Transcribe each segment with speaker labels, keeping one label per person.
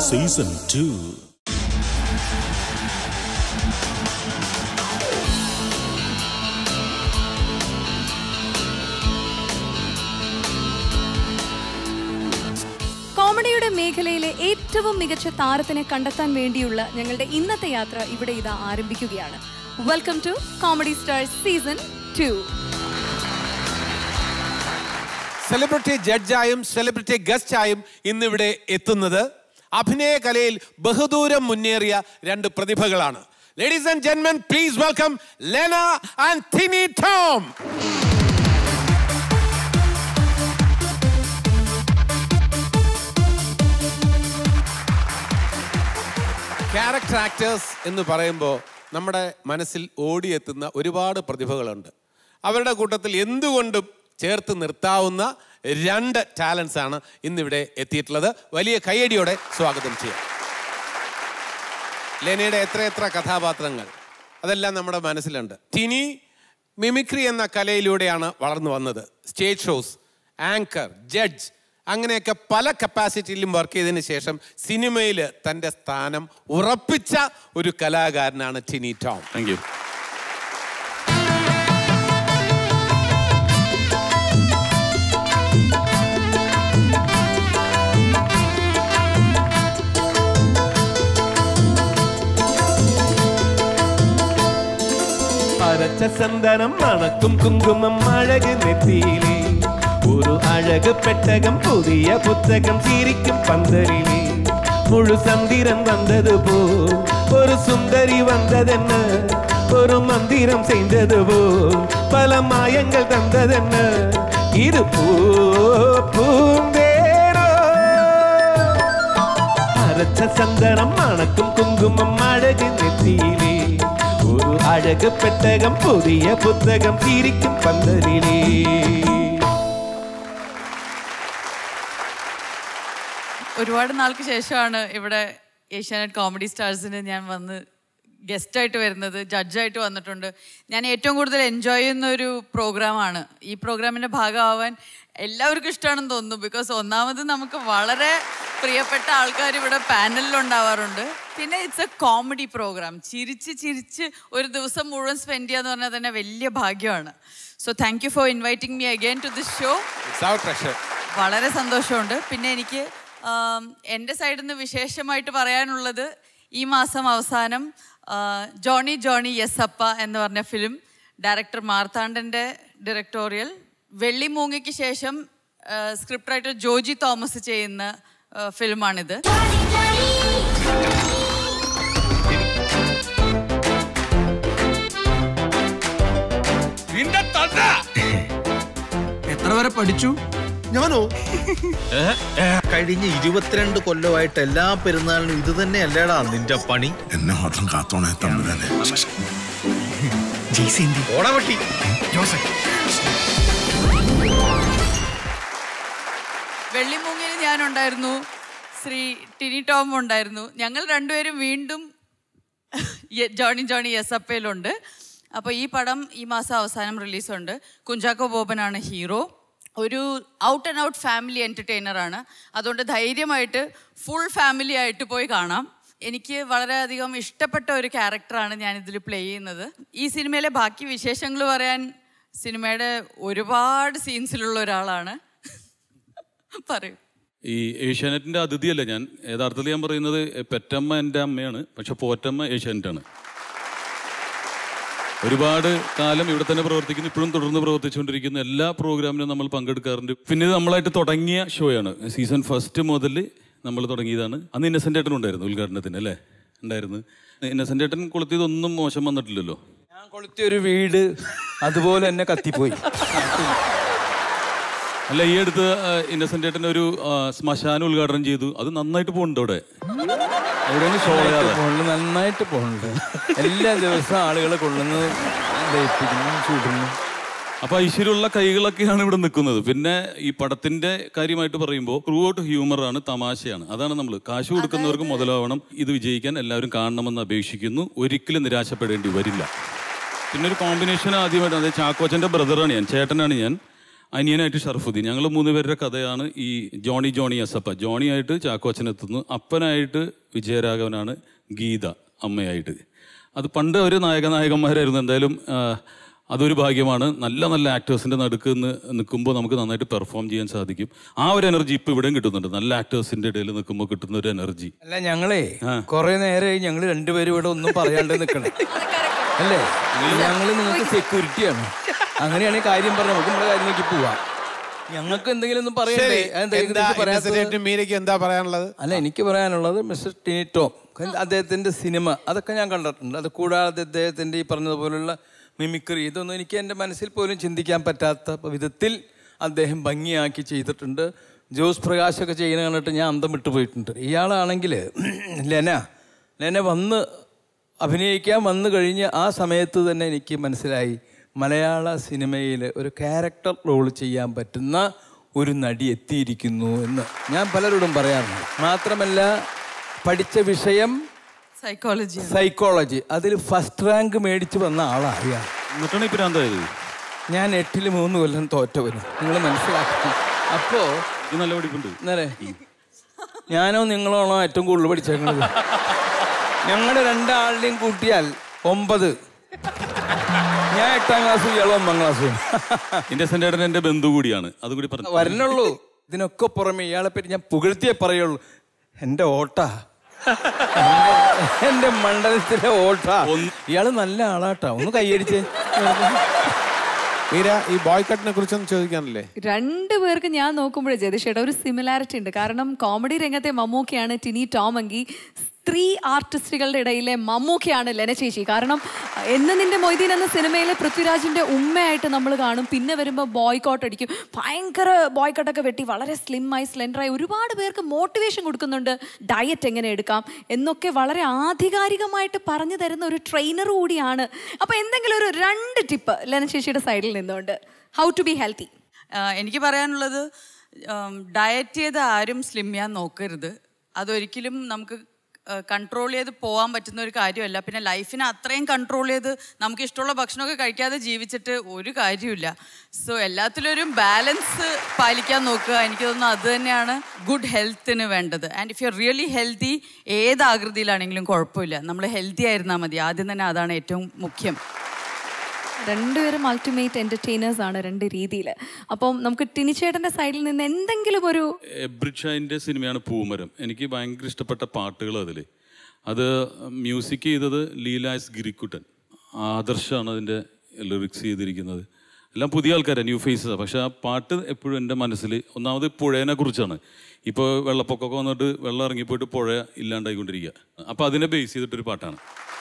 Speaker 1: Season two
Speaker 2: കോമഡിയുടെ മേഖലയിലെ ഏറ്റവും മികച്ച താരത്തിനെ കണ്ടെത്താൻ വേണ്ടിയുള്ള ഞങ്ങളുടെ ഇന്നത്തെ യാത്ര ഇവിടെ ഇതാ ആരംഭിക്കുകയാണ് welcome to comedy stars season two
Speaker 3: celebrity ജഡ്ജായും സെലിബ്രിറ്റി ഗസ്റ്റായും ഇന്നിവിടെ എത്തുന്നത് അഭിനയ കലയിൽ ബഹുദൂരം മുന്നേറിയ രണ്ട് പ്രതിഭകളാണ് ലേഡീസ് ആൻഡ് ജെന്മൻ please welcome Lena and Tini Tom character actors എന്ന് പറയുമ്പോൾ നമ്മുടെ മനസ്സിൽ ഓടിയെത്തുന്ന ഒരുപാട് പ്രതിഭകളുണ്ട് അവരുടെ കൂട്ടത്തിൽ എന്തുകൊണ്ടും ചേർത്ത് നിർത്താവുന്ന രണ്ട് ടാലൻസ് ആണ് ഇന്നിവിടെ എത്തിയിട്ടുള്ളത് വലിയ കയ്യടിയോടെ സ്വാഗതം ചെയ്യാം ലെനയുടെ എത്ര എത്ര കഥാപാത്രങ്ങൾ അതെല്ലാം നമ്മുടെ മനസ്സിലുണ്ട് ടിനി മിമിക്രി എന്ന കലയിലൂടെയാണ് വളർന്നു വന്നത് സ്റ്റേജ് ഷോസ് ആങ്കർ ജഡ്ജ് അങ്ങനെയൊക്കെ പല കപ്പാസിറ്റിയിലും വർക്ക് ചെയ്തതിന് ശേഷം സിനിമയിൽ തൻ്റെ സ്ഥാനം ഉറപ്പിച്ച ഒരു കലാകാരനാണ് ടിനി ടോം
Speaker 4: താങ്ക് യു
Speaker 5: അരച്ച സന്തനം മണക്കും കുങ്കുമം അഴക് നെത്തിയിലേ ഒരു അഴക് പെട്ടകം പുതിയ പുസ്തകം ചിരിക്കും പന്തലിലേ മുഴു സന്ദിരം വന്നത് പോ ഒരു സുന്ദരി വന്നതെന്ന് ഒരു മന്ദിരം ചെയ്തത് പോ പല മായങ്ങൾ തന്നതെന്ന് ഇത് പൂ പൂന്തേരോ അരച്ച സന്തനം മണക്കും കുങ്കുമം അഴക് നെത്തിയിലേ ഒരു അഴക് പെട്ടകം പുതിയ പുസ്തകം ചിരിക്കും പന്തലിലേ
Speaker 6: ഒരുപാട് നാൾക്ക് ശേഷമാണ് ഇവിടെ ഏഷ്യാനെറ്റ് കോമഡി സ്റ്റാർസിന് ഞാൻ വന്ന് ഗസ്റ്റായിട്ട് വരുന്നത് ജഡ്ജായിട്ട് വന്നിട്ടുണ്ട് ഞാൻ ഏറ്റവും കൂടുതൽ എൻജോയ് ചെയ്യുന്ന ഒരു പ്രോഗ്രാമാണ് ഈ പ്രോഗ്രാമിൻ്റെ ഭാഗമാവാൻ എല്ലാവർക്കും ഇഷ്ടമാണെന്ന് തോന്നുന്നു ബിക്കോസ് ഒന്നാമത് നമുക്ക് വളരെ പ്രിയപ്പെട്ട ആൾക്കാർ ഇവിടെ പാനലിലുണ്ടാവാറുണ്ട് പിന്നെ ഇറ്റ്സ് എ കോമഡി പ്രോഗ്രാം ചിരിച്ച് ചിരിച്ച് ഒരു ദിവസം മുഴുവൻ സ്പെൻഡ് ചെയ്യാന്ന് പറഞ്ഞാൽ തന്നെ വലിയ ഭാഗ്യമാണ് so thank you for inviting me again to this show
Speaker 3: treasure
Speaker 6: വളരെ സന്തോഷമുണ്ട് പിന്നെ എനിക്ക് ആം, എൻ്റെ സൈഡിൽ നിന്ന് വിശേഷമായിട്ട് പറയാനുള്ളത് ഈ മാസം അവസാനം ആ, ജോണി ജോണി യെസ് അപ്പ എന്ന് പറഞ്ഞ ഫിലിം ഡയറക്ടർ മാർത്താണ്ഡൻ്റെ ഡയറക്ടോറിയൽ വെള്ളിമൂങ്ങയ്ക്ക് ശേഷം സ്ക്രിപ്റ്റ് റൈറ്റർ ജോജി തോമസ് ചെയ്യുന്ന ആ, ഫിലിമാണിത്
Speaker 7: എത്ര വരെ പഠിച്ചു
Speaker 8: ഞാനോ കഴിഞ്ഞ ഇരുപത്തിരണ്ട് കൊല്ലമായിട്ട് എല്ലാ പെരുന്നാളിനും ഇത് തന്നെ അല്ലേടാ നിന്റെ പണി
Speaker 1: എന്നെ മാത്രം കാത്തോണേ തമ്പുരാനെ
Speaker 8: ഓടാ പട്ടി
Speaker 6: വെള്ളിമൂങ്ങിൽ ഞാനുണ്ടായിരുന്നു ശ്രീ ടിനി ടോം ഉണ്ടായിരുന്നു ഞങ്ങൾ രണ്ടുപേരും വീണ്ടും യ- ജോണി ജോണി എസ് അപ്പയിലുണ്ട് അപ്പോൾ ഈ പടം ഈ മാസം അവസാനം റിലീസുണ്ട് കുഞ്ചാക്കോ ബോബനാണ് ഹീറോ ഒരു out and out family entertainer ആണ് അതുകൊണ്ട് ധൈര്യമായിട്ട് ഫുൾ ഫാമിലി ആയിട്ട് പോയി കാണാം എനിക്ക് വളരെയധികം ഇഷ്ടപ്പെട്ട ഒരു ക്യാരക്ടറാണ് ഞാൻ ഇതിൽ പ്ലേ ചെയ്യുന്നത് ഈ സിനിമയിലെ ബാക്കി വിശേഷങ്ങൾ പറയാൻ സിനിമയുടെ ഒരുപാട് സീൻസിലുള്ള ഒരാളാണ് പറയൂ
Speaker 4: ഈ ഏഷ്യാനെറ്റിന്റെ അതിഥിയല്ല ഞാൻ യഥാർത്ഥത്തിൽ ഞാൻ പറയുന്നത് പെറ്റമ്മ എൻ്റെ അമ്മയാണ് പക്ഷെ പോറ്റമ്മ ഏഷ്യാനെറ്റാണ് ഒരുപാട് കാലം ഇവിടെ തന്നെ പ്രവർത്തിക്കുന്നു ഇപ്പോഴും തുടർന്ന് പ്രവർത്തിച്ചുകൊണ്ടിരിക്കുന്ന എല്ലാ പ്രോഗ്രാമിനും നമ്മൾ പങ്കെടുക്കാറുണ്ട് പിന്നെ ഇത് നമ്മളായിട്ട് തുടങ്ങിയ ഷോയാണ് സീസൺ ഫസ്റ്റ് മുതൽ നമ്മൾ തുടങ്ങിയതാണ് അന്ന് ഇന്നസെൻ്റ് ഏട്ടൻ ഉണ്ടായിരുന്നു ഉദ്ഘാടനത്തിന് അല്ലേ ഉണ്ടായിരുന്നു ഇന്നസെൻ്റ് ഏട്ടൻ കൊളുത്തിയതൊന്നും മോശം വന്നിട്ടില്ലല്ലോ
Speaker 7: ഞാൻ കൊളുത്തിയ ഒരു വീട് അതുപോലെ തന്നെ കത്തിപ്പോയി
Speaker 4: അല്ല ഈ അടുത്ത് ഇന്നസെൻ്റ് ഏട്ടൻ ഒരു ആ, ശ്മശാനം ഉദ്ഘാടനം ചെയ്തു അത് നന്നായിട്ട് പോകുന്നുണ്ട് അവിടെ എവിടെയാണ് ഷോ ചെയ്യാറ്
Speaker 7: പോണുണ്ട് നന്നായിട്ട് പോണുണ്ട് എല്ലാ ദിവസവും ആളുകളെ കൊള്ളുന്നു ദഹിപ്പിക്കുന്നു ചൂടുന്നു
Speaker 4: അപ്പൊ ഐശ്വര്യമുള്ള കൈകളൊക്കെയാണ് ഇവിടെ നിൽക്കുന്നത് പിന്നെ ഈ പടത്തിന്റെ കാര്യമായിട്ട് പറയുമ്പോൾ ത്രൂ ഔട്ട് ഹ്യൂമറാണ് തമാശയാണ് അതാണ് നമ്മൾ കാശ് കൊടുക്കുന്നവർക്ക് മുതലാവണം ഇത് വിജയിക്കാൻ എല്ലാവരും കാണണമെന്ന് അപേക്ഷിക്കുന്നു ഒരിക്കലും നിരാശപ്പെടേണ്ടി വരില്ല പിന്നെ ഒരു കോമ്പിനേഷൻ ആദ്യമായിട്ട് അതായത് ചാക്കോച്ചന്റെ ബ്രദറാണ് ഞാൻ ചേട്ടനാണ് ഞാൻ അനിയനായിട്ട് ഷറഫുദ്ദീൻ ഞങ്ങൾ മൂന്ന് പേരുടെ കഥയാണ് ഈ ജോണി ജോണി അസപ്പ ജോണിയായിട്ട് ചാക്കോച്ചൻ എത്തുന്നു അപ്പനായിട്ട് വിജയരാഘവനാണ് ഗീത അമ്മയായിട്ട് അത് പണ്ട് ഒരു നായക നായകന്മാരായിരുന്നു എന്തായാലും ആ, അതൊരു ഭാഗ്യമാണ് നല്ല നല്ല ആക്ടേഴ്സിൻ്റെ നടുക്ക് നിന്ന് നിൽക്കുമ്പോൾ നമുക്ക് നന്നായിട്ട് പെർഫോം ചെയ്യാൻ സാധിക്കും ആ ഒരു എനർജി ഇപ്പോൾ ഇവിടെയും കിട്ടുന്നുണ്ട് നല്ല ആക്ടേഴ്സിൻ്റെ ഇടയിൽ നിൽക്കുമ്പോൾ കിട്ടുന്ന ഒരു എനർജി
Speaker 7: അല്ല ഞങ്ങളേ കുറെ നേരമായി ഞങ്ങൾ രണ്ടുപേരും ഇവിടെ ഒന്നും പറയാണ്ട് നിൽക്കണം അല്ലേ ഞങ്ങൾ നിങ്ങൾക്ക് സെക്യൂരിറ്റിയാണ് അങ്ങനെയാണെങ്കിൽ കാര്യം പറഞ്ഞാൽ നമുക്ക് നമ്മുടെ കാര്യത്തിലേക്ക് പോവാം ഞങ്ങൾക്ക് എന്തെങ്കിലും ഒന്നും പറയണ്ടേ
Speaker 3: ശരി
Speaker 7: അതെന്താ
Speaker 3: എന്താ
Speaker 7: ഇതിനെക്കുറിച്ച് പറയാത്തത്?
Speaker 3: ഇന്നസെന്റേറ്റും മീരയ്ക്കും എന്താ പറയാനുള്ളത്
Speaker 7: അല്ല എനിക്ക് പറയാനുള്ളത് മിസ്റ്റർ ടിനി ടോം കാരണം അദ്ദേഹത്തിൻ്റെ സിനിമ അതൊക്കെ ഞാൻ കണ്ടിട്ടുണ്ട് അത് കൂടാതെ അദ്ദേഹത്തിൻ്റെ ഈ പറഞ്ഞതുപോലുള്ള മിമിക്രി ഇതൊന്നും എനിക്ക് എൻ്റെ മനസ്സിൽ പോലും ചിന്തിക്കാൻ പറ്റാത്ത വിധത്തിൽ അദ്ദേഹം ഭംഗിയാക്കി ചെയ്തിട്ടുണ്ട് ജോസ് പ്രകാശൊക്കെ ചെയ്യുന്ന കണ്ടിട്ട് ഞാൻ അന്തം വിട്ടുപോയിട്ടുണ്ട് ഇയാളാണെങ്കിൽ ലെന ലെന വന്ന് അഭിനയിക്കാൻ വന്നു കഴിഞ്ഞ് ആ സമയത്ത് തന്നെ എനിക്ക് മനസ്സിലായി മലയാള സിനിമയിൽ ഒരു ക്യാരക്ടർ റോൾ ചെയ്യാൻ പറ്റുന്ന ഒരു നടി എത്തിയിരിക്കുന്നു എന്ന് ഞാൻ പലരോടും പറയാറുണ്ട് മാത്രമല്ല പഠിച്ച വിഷയം
Speaker 6: സൈക്കോളജി
Speaker 7: സൈക്കോളജി അതിൽ ഫസ്റ്റ് റാങ്ക് മേടിച്ച് വന്ന ആളാണ് ഇയാൾ
Speaker 4: എന്നിട്ടാണ് ഈ പ്രാന്തായത്
Speaker 7: ഞാൻ എട്ടിൽ മൂന്ന് കൊല്ലം തോറ്റവനും നിങ്ങൾ മനസ്സിലാക്കണം അപ്പോൾ
Speaker 4: ഇത് നല്ല പഠിപ്പുണ്ട്
Speaker 7: ഇന്നലെ ഞാനോ നിങ്ങളാണോ ഏറ്റവും കൂടുതൽ പഠിച്ചേക്കുന്നത് ഞങ്ങളുടെ രണ്ടാളുടെയും കൂട്ടിയാൽ ഒമ്പത് ഞാൻ എട്ടാം ക്ലാസ് ഇയാൾ ഒമ്പതാം ക്ലാസ്
Speaker 4: എൻ്റെ സെൻറ്റേട്ടൻ എൻ്റെ ബന്ധു കൂടിയാണ് അതുകൂടി പറഞ്ഞു
Speaker 7: വരണുള്ളൂ ഇതിനൊക്കെ പുറമെ ഇയാളെ പറ്റി ഞാൻ പുകഴ്ത്തിയേ പറയുള്ളൂ എൻ്റെ ഓട്ട എൻ്റെ മണ്ഡലത്തിലെ ഓട്ട ഇയാള് നല്ല ആളാട്ടാ ഒന്ന് കൈയടിച്ചേ
Speaker 3: മീര ഈ ബോയ് കട്ടിനെ കുറിച്ചൊന്നും ചോദിക്കാനല്ലേ
Speaker 2: രണ്ടു പേർക്ക് ഞാൻ നോക്കുമ്പോഴേ ജയതിഷേട്ട ഒരു സിമിലാരിറ്റി ഉണ്ട് കാരണം കോമഡി രംഗത്തെ മമ്മൂക്കയാണ് ടിനി ടോം എങ്കി സ്ത്രീ ആർട്ടിസ്റ്റുകളുടെ ഇടയിലെ മമ്മൂക്കയാണ് ലെന ചേച്ചി കാരണം എന്ന് നിന്റെ മൊയ്തീൻ എന്ന സിനിമയിലെ പൃഥ്വിരാജിന്റെ ഉമ്മയായിട്ട് നമ്മൾ കാണും പിന്നെ വരുമ്പോൾ ബോയ്ക്കോട്ട് അടിക്കും ഭയങ്കര ബോയ്ക്കോട്ടൊക്കെ വെട്ടി വളരെ സ്ലിമ്മായി സ്ലെൻഡറായി ഒരുപാട് പേർക്ക് മോട്ടിവേഷൻ കൊടുക്കുന്നുണ്ട് ഡയറ്റ് എങ്ങനെ എടുക്കാം എന്നൊക്കെ വളരെ ആധികാരികമായിട്ട് പറഞ്ഞു തരുന്ന ഒരു ട്രെയിനർ കൂടിയാണ് അപ്പൊ എന്തെങ്കിലും ഒരു രണ്ട് ടിപ്പ് ലെന ചേച്ചിയുടെ സൈഡിൽ നിന്നുകൊണ്ട് how to be healthy
Speaker 6: ah എനിക്ക് പറയാനുള്ളത് ഡയറ്റ് ചെയ്ത് ആരും സ്ലിം ചെയ്യാൻ നോക്കരുത് അതൊരിക്കലും നമുക്ക് കൺട്രോൾ ചെയ്ത് പോകാൻ പറ്റുന്ന ഒരു കാര്യമല്ല പിന്നെ ലൈഫിനെ അത്രയും കൺട്രോൾ ചെയ്ത് നമുക്ക് ഇഷ്ടമുള്ള ഭക്ഷണമൊക്കെ കഴിക്കാതെ ജീവിച്ചിട്ട് ഒരു കാര്യമില്ല സോ എല്ലാത്തിലും ഒരു ബാലൻസ് പാലിക്കാൻ നോക്കുക എനിക്ക് തോന്നുന്നു അത് തന്നെയാണ് ഗുഡ് ഹെൽത്തിന് വേണ്ടത് and if you really healthy ഏത് ആകൃതിയിലാണെങ്കിലും കുഴപ്പമില്ല നമ്മൾ ഹെൽത്തി ആയിരുന്നാൽ മതി ആദ്യം തന്നെ അതാണ് ഏറ്റവും മുഖ്യം
Speaker 2: രണ്ടുപേരും അൾട്ടിമേറ്റ് എന്റർടൈനേഴ്സ് ആണ് രണ്ട് രീതിയിൽ അപ്പം നമുക്ക് ടിനിച്ചേട്ടന്റെ സൈഡിൽ നിന്ന് എന്തെങ്കിലും ഒരു
Speaker 4: എബ്രിഡ് ഷാൻ്റെ സിനിമയാണ് പൂമരം എനിക്ക് ഭയങ്കര ഇഷ്ടപ്പെട്ട പാട്ടുകൾ അതിൽ അത് മ്യൂസിക് ചെയ്തത് ലീലാസ് ഗിരിക്കുട്ടൻ ആദർശാണ് അതിൻ്റെ ലിറിക്സ് ചെയ്തിരിക്കുന്നത് എല്ലാം പുതിയ ആൾക്കാരാണ് ന്യൂ ഫേസസ് പക്ഷെ ആ പാട്ട് എപ്പോഴും എൻ്റെ മനസ്സിൽ ഒന്നാമത് പുഴേനെ കുറിച്ചാണ് ഇപ്പോൾ വെള്ളപ്പൊക്കമൊക്കെ വന്നിട്ട് വെള്ളം ഇറങ്ങിപ്പോയിട്ട് പുഴ ഇല്ലാണ്ടായിക്കൊണ്ടിരിക്കുക അപ്പോൾ അതിനെ ബേസ് ചെയ്തിട്ടൊരു പാട്ടാണ്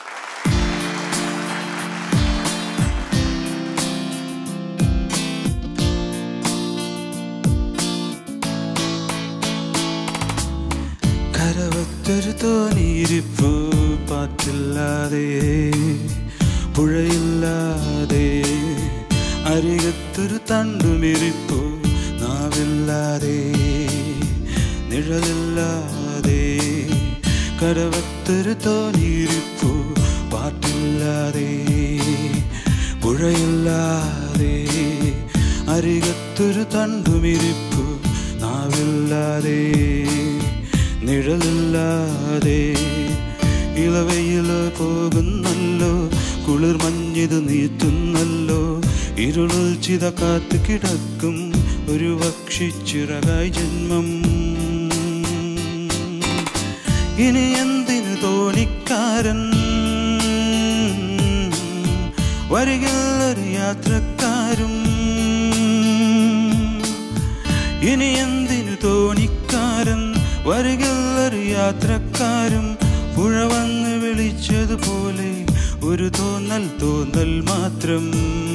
Speaker 1: കരവത്തൊരു തോന്നിയിരിപ്പു പാറ്റില്ലാതെ പുഴയില്ലാതെ അരികത്തൊരു തണ്ടുമിരിപ്പു നാവില്ലാതെ നിഴലില്ലാതെ കരവത്തൊരു തോന്നിയിരിപ്പു പാട്ടില്ലാതെ പുഴയില്ലാതെ അരികത്തൊരു തണ്ടുമിരിപ്പു നാവില്ലാതെ നിഴലില്ലാതെ ഇളവയിൽ പോകുന്നല്ലോ കുളിർ മഞ്ഞിത് നീത്തുന്നല്ലോ ഇരുളിൽ ചിത കാത്തു കിടക്കും ഒരു പക്ഷിച്ചിറകായി ജന്മം ഇനി എന്തിനു തോണിക്കാരൻ വരികില്ലൊരു യാത്രക്കാരും ഇനി എന്തിനു തോണിക്കാരൻ വരികില്ലൊരു യാത്രക്കാരും പുഴ വന്ന് വിളിച്ചതുപോലെ ഒരു തോന്നൽ തോന്നൽ മാത്രം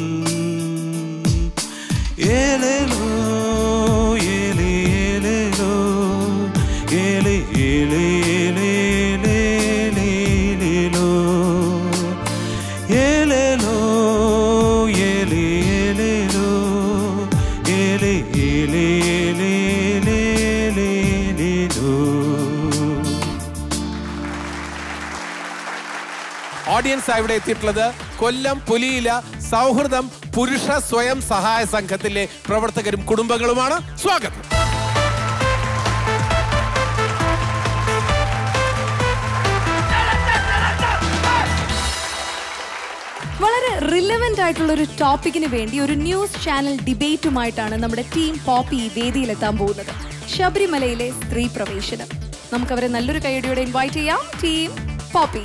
Speaker 1: ഏലേലോ ഏലേ ഏലേലോ ഏലേ ഏലേ ഏലേ ഏലേലേലേലോ ഏലേലോ ഏലേ ഏലേലോ ഏലേ ഏലേ ഏലേലേലേലേലോ
Speaker 3: ഓഡിയൻസ് ഇവിടെ എത്തിയിട്ടുള്ളത് കൊല്ലം പുലിയില സൗഹൃദം പുരുഷ സ്വയം സഹായ സംഘത്തിലെ പ്രവർത്തകരും കുടുംബങ്ങളുമാണ് സ്വാഗതം
Speaker 2: വളരെ റിലവൻ്റ് ആയിട്ടുള്ള ഒരു ടോപ്പിക്കിന് വേണ്ടി ഒരു ന്യൂസ് ചാനൽ ഡിബേറ്റുമായിട്ടാണ് നമ്മുടെ ടീം പോപ്പി ഈ വേദിയിലെത്താൻ പോകുന്നത് ശബരിമലയിലെ സ്ത്രീ പ്രവേശനം നമുക്ക് അവരെ നല്ലൊരു കൈയടിയോടെ ഇൻവൈറ്റ് ചെയ്യാം ടീം പോപ്പി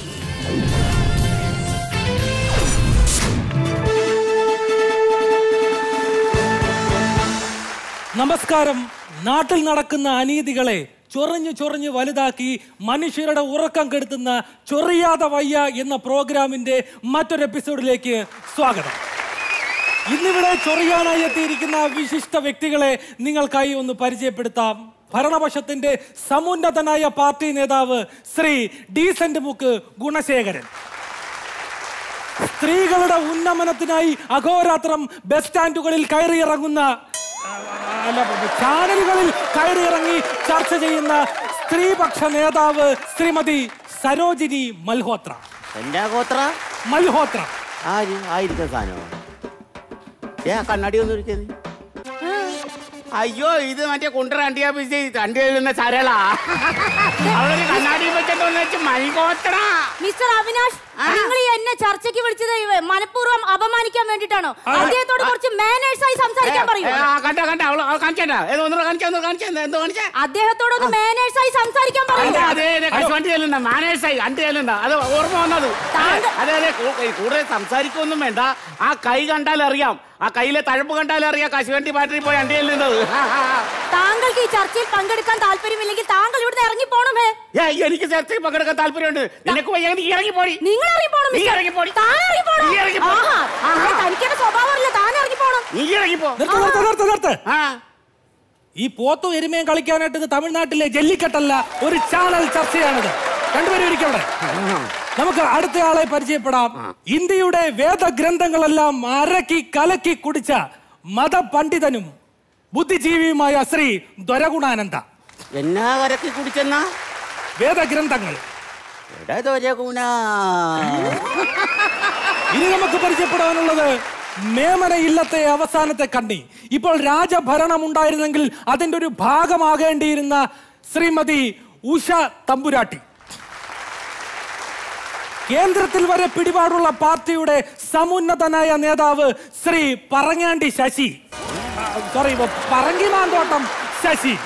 Speaker 9: നമസ്കാരം നാട്ടിൽ നടക്കുന്ന അനീതികളെ ചൊറിഞ്ഞു ചൊറിഞ്ഞു വലുതാക്കി മനുഷ്യരുടെ ഉറക്കം കെടുത്തുന്ന ചൊറിയാതെ വയ്യ എന്ന പ്രോഗ്രാമിന്റെ മറ്റൊരു എപ്പിസോഡിലേക്ക് സ്വാഗതം ഇന്നിവിടെ ചൊറിയാനായി എത്തിയിരിക്കുന്ന വിശിഷ്ട വ്യക്തികളെ നിങ്ങൾക്കായി ഒന്ന് പരിചയപ്പെടുത്താം ഭരണപക്ഷത്തിന്റെ സമുന്നതനായ പാർട്ടി നേതാവ് ശ്രീ ഡീസന്റ് മുക്ക് ഗുണശേഖരൻ സ്ത്രീകളുടെ ഉന്നമനത്തിനായി അഹോരാത്രം ബസ് സ്റ്റാൻഡുകളിൽ കയറിയിറങ്ങുന്ന അല്ല ചാനലുകളിൽ കയറിയിറങ്ങി ചർച്ച ചെയ്യുന്ന സ്ത്രീപക്ഷ നേതാവ് ശ്രീമതി സരോജിനി മൽഹോത്ര
Speaker 10: എന്റെ ഗോത്ര
Speaker 9: മൽഹോത്ര
Speaker 10: ആര് ആയിരിക്കും സാധനം ഏ കണ്ണാടി ഒന്നും ഇരിക്കുന്നത് അയ്യോ ഇത് മറ്റേ കുണ്ടറ അണ്ടിയാ പിടിച്ച് തണ്ടി എഴുതുന്ന സരളാ അവളൊരു കണ്ണാടി വെച്ചിട്ട് വെച്ച് മൈകോത്ര
Speaker 11: മിസ്റ്റർ അവിനാഷ് നിങ്ങൾ ഈ എന്നെ ചർച്ചയ്ക്ക് വിളിച്ചത് ഇവ- മനഃപൂർവ്വം അപമാനിക്കാൻ വേണ്ടിട്ടാണോ അദ്ദേഹത്തോട് കുറച്ച് മാനേഴ്സ് ആയി സംസാരിക്കാൻ പറയൂ
Speaker 10: കണ്ട കണ്ട അവള് അവൾ കാണിച്ചേട്ടാ ഏത് ഒന്നുകൂടെ കാണിച്ചാ ഒന്ന് കാണിച്ചാ എന്തോ കാണിച്ചേ
Speaker 11: അദ്ദേഹത്തോട് ഒന്ന് മാനേഴ്സ് ആയി സംസാരിക്കാൻ പറയൂ
Speaker 10: അതെ അതെ അതെ കശുവണ്ടി ചെല്ലണ്ട മാനേഴ്സായി അണ്ടി ചെല്ലണ്ട അത് ഓർമ്മ വന്നത് അതെ അതെ അതെ കൂ- ഏയ് കൂടുതൽ സംസാരിക്കൊന്നും വേണ്ട ആ കൈ കണ്ടാൽ അറിയാം ആ കയ്യിലെ തഴപ്പ് കണ്ടാൽ അറിയാം കശുവണ്ടി ബാറ്ററി പോയി അണ്ടി ചെല്ലുന്നത്
Speaker 11: താങ്കൾക്ക് ഈ ചർച്ചയിൽ പങ്കെടുക്കാൻ താല്പര്യമില്ലെങ്കിൽ താങ്കൾ ഇവിടുന്ന് ഇറങ്ങി പോണമേ
Speaker 10: ഏ, എനിക്ക് ചർച്ചയിൽ പങ്കെടുക്കാൻ താല്പര്യമുണ്ട് നിനക്ക് വയ്യ നീ ഇറങ്ങിപ്പോടി
Speaker 11: നിങ്ങൾ ഇറങ്ങി പോണം
Speaker 10: നീ
Speaker 11: മിസ്റ്റർ.
Speaker 10: ഇറങ്ങിപ്പോടി.
Speaker 11: താൻ ഇറങ്ങി പോണം
Speaker 10: നീ ഇറങ്ങിപ്പോ.
Speaker 11: ആഹാ,
Speaker 10: ആഹാ.
Speaker 11: തനിക്കെന്റെ സ്വഭാവമില്ല താൻ ഇറങ്ങി പോണം
Speaker 10: നീ ഇറങ്ങിപ്പോ
Speaker 9: നിർത്ത് നിർത്ത് നിർത്ത് നിർത്ത്
Speaker 10: ആ
Speaker 9: ഈ പോത്തും എരുമയും കളിക്കാനായിട്ട് ഇത് തമിഴ്നാട്ടിലെ ജല്ലിക്കെട്ടല്ല ഒരു ചാനൽ ചർച്ചയാണിത് രണ്ടുപേരും ഇരിക്കവിടെ നമുക്ക് അടുത്ത ആളെ പരിചയപ്പെടാം ഇന്ത്യയുടെ വേദഗ്രന്ഥങ്ങളെല്ലാം അരക്കി കലക്കി കുടിച്ച മതപണ്ഡിതനും ബുദ്ധിജീവിയുമായ ശ്രീ ദ്വരഗുണാനന്ദ
Speaker 10: എന്നാ കരക്കി കുടിച്ചെന്നാ
Speaker 9: വേദഗ്രന്ഥങ്ങൾ
Speaker 10: എടാ ദോരകൂന
Speaker 9: ഇനി നമുക്ക് പരിചയപ്പെടാനുള്ളത് മേമന ഇല്ലത്തെ അവസാനത്തെ കണ്ണി ഇപ്പോൾ രാജഭരണം ഉണ്ടായിരുന്നെങ്കിൽ അതിന്റെ ഒരു ഭാഗമാകേണ്ടിയിരുന്ന ശ്രീമതി ഉഷ തമ്പുരാട്ടി കേന്ദ്രത്തിൽ വരെ പിടിപാടുള്ള പാർട്ടിയുടെ സമുന്നതനായ നേതാവ് ശ്രീ പറങ്ങാണ്ടി ശശി സോറി പറങ്കിമാന്തോട്ടം ശശി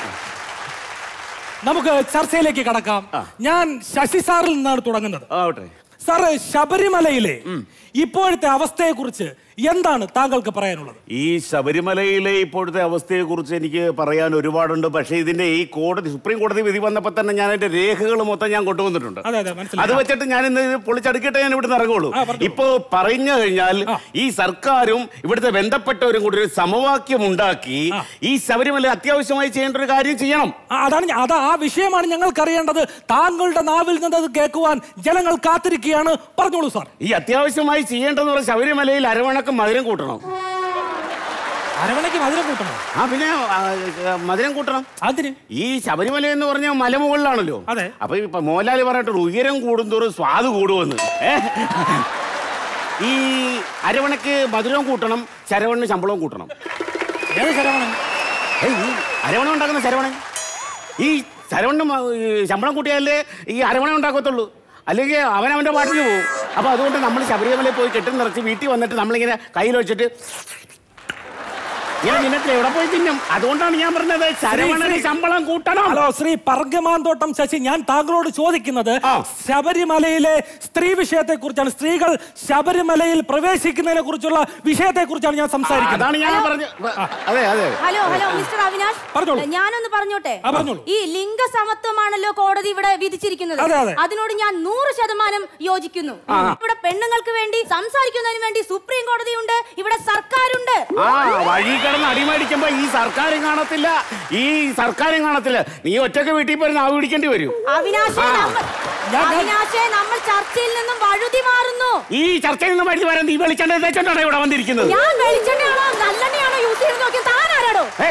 Speaker 9: നമുക്ക് ചർച്ചയിലേക്ക് കടക്കാം ഞാൻ ശശി സാറിൽ നിന്നാണ് തുടങ്ങുന്നത്
Speaker 10: ആവട്ടെ
Speaker 9: സാറ് ശബരിമലയിലെ ഇപ്പോഴത്തെ അവസ്ഥയെ കുറിച്ച് എന്താണ് താങ്കൾക്ക് പറയാനുള്ളത്
Speaker 12: ഈ ശബരിമലയിലെ ഇപ്പോഴത്തെ അവസ്ഥയെ കുറിച്ച് എനിക്ക് പറയാൻ ഒരുപാടുണ്ട് പക്ഷേ ഇതിന്റെ ഈ കോടതി സുപ്രീം കോടതി വിധി വന്നപ്പോൾ തന്നെ ഞാൻ അതിന്റെ രേഖകൾ മൊത്തം ഞാൻ കൊണ്ടുവന്നിട്ടുണ്ട്
Speaker 9: അതെ അതെ
Speaker 12: അത്
Speaker 9: മനസ്സിലായി
Speaker 12: വെച്ചിട്ട് ഞാൻ ഇന്ന് ഇത് പൊളിച്ചടുക്കിട്ട് ഞാൻ ഇവിടുന്ന് ഇറങ്ങുള്ളൂ
Speaker 9: ആ, പറഞ്ഞോ.
Speaker 12: ഇപ്പോ പറഞ്ഞു കഴിഞ്ഞാൽ ഈ സർക്കാരും ഇവിടുത്തെ ബന്ധപ്പെട്ടവരും കൂടി ഒരു സമവാക്യം ഉണ്ടാക്കി ഈ ശബരിമല അത്യാവശ്യമായി ചെയ്യേണ്ട ഒരു കാര്യം ചെയ്യണം
Speaker 9: ആ, അതാണ് ഞ- അത് ആ വിഷയമാണ് ഞങ്ങൾക്ക് അറിയേണ്ടത് താങ്കളുടെ നാവിൽ നിന്ന് അത് കേൾക്കുവാൻ ജനങ്ങൾ കാത്തിരിക്കുകയാണ് പറഞ്ഞോളൂ സാർ
Speaker 12: ഈ അത്യാവശ്യമായി ചെയ്യേണ്ടതെന്ന് പറഞ്ഞാൽ ശബരിമലയിൽ അരവണക്കം മധുരം കൂട്ടണം
Speaker 9: അരവണയ്ക്ക് മധുരം കൂട്ടണം
Speaker 12: ആ പിന്നെ ആ, മധുരം കൂട്ടണം
Speaker 9: അതിന്
Speaker 12: ഈ ശബരിമല എന്ന് പറഞ്ഞ മലമുകളിലാണല്ലോ
Speaker 9: അതെ.
Speaker 12: അപ്പൊ ഇപ്പൊ മോഹൻലാൽ പറഞ്ഞിട്ടുണ്ട് ഉയരം കൂടുന്തോറും സ്വാദ് കൂടുമെന്ന് ഏ? ഈ അരവണക്ക് മധുരവും കൂട്ടണം ശരവണിന് ശമ്പളവും കൂട്ടണം
Speaker 9: ഏത് ശരവണൻ
Speaker 12: ഏയ്, ഈ അരവണ ഉണ്ടാക്കുന്ന ശരവണൻ ഈ ശരവണിന് മ- ഈ ശമ്പളം കൂട്ടിയാലേ ഈ അരവണ ഉണ്ടാക്കത്തുള്ളൂ അല്ലെങ്കിൽ അവൻ അവന്റെ പാട്ടിന് പോകും അപ്പൊ അതുകൊണ്ട് നമ്മൾ ശബരിമലയിൽ പോയി കെട്ടി നിറച്ച് വീട്ടിൽ വന്നിട്ട് നമ്മളിങ്ങനെ കയ്യിൽ വെച്ചിട്ട് ഇങ്ങനെ നിന്നത്തിൽ എവിടെ പോയി തിന്നും അതുകൊണ്ടാണ് ഞാൻ പറഞ്ഞത് ശരവണന് ശമ്പളം കൂട്ടണം
Speaker 9: ഹലോ ശ്രീ പറഗമാന്തോട്ടം ശശി ഞാൻ താങ്കളോട് ചോദിക്കുന്നത്
Speaker 12: ആ.
Speaker 9: ശബരിമലയിലെ സ്ത്രീ വിഷയത്തെ കുറിച്ചാണ് സ്ത്രീകൾ ശബരിമലയിൽ പ്രവേശിക്കുന്നതിനെ കുറിച്ചുള്ള വിഷയത്തെ കുറിച്ചാണ് ഞാൻ സംസാരിക്കുന്നത്
Speaker 12: അതാണ് ഞാൻ പറഞ്ഞത് അതെ അതെ
Speaker 11: ഹലോ ഹലോ മിസ്റ്റർ അവിനാഷ്
Speaker 9: പറഞ്ഞോളൂ.
Speaker 11: ഞാനൊന്ന് പറഞ്ഞോട്ടെ
Speaker 9: ആ, പറഞ്ഞോളൂ.
Speaker 11: ഈ ലിംഗസമത്വമാണല്ലോ കോടതി ഇവിടെ വിധിച്ചിരിക്കുന്നത്
Speaker 9: അതെ, അതെ.
Speaker 11: അതിനോട് ഞാൻ നൂറ് ശതമാനം യോജിക്കുന്നു ഇവിടെ പെണ്ണുങ്ങൾക്ക് വേണ്ടി സംസാരിക്കുന്നതിന് വേണ്ടി സുപ്രീം കോടതിയുണ്ട് ഇവിടെ സർക്കാരുണ്ട്
Speaker 12: ആ വഴി കിടന്ന് അടിമേടിക്കുമ്പോ ഈ സർക്കാരും കാണത്തില്ല ഈ സർക്കാരും കാണത്തില്ല നീ ഒറ്റക്ക് വീട്ടിൽ പോയി നാവ് പിടിക്കേണ്ടി വരും
Speaker 11: അവിനാശെ
Speaker 12: ആ.
Speaker 11: നമ്മൾ അവിനാശെ നമ്മൾ ചർച്ചയിൽ നിന്നും വഴുതി മാറുന്നു
Speaker 12: ഈ ചർച്ചയിൽ നിന്ന് മരുന്ന് വരാൻ നീ വെളിച്ചെണ്ണ തേച്ചോണ്ടാണ് ഇവിടെ വന്നിരിക്കുന്നത്
Speaker 11: ഞാൻ വെളിച്ചെണ്ണയാണോ നല്ലെണ്ണയാണോ യൂസ് ചെയ്ത് നോക്കിയ താൻ ആരാടോ
Speaker 12: ഏ,
Speaker 11: ഏ?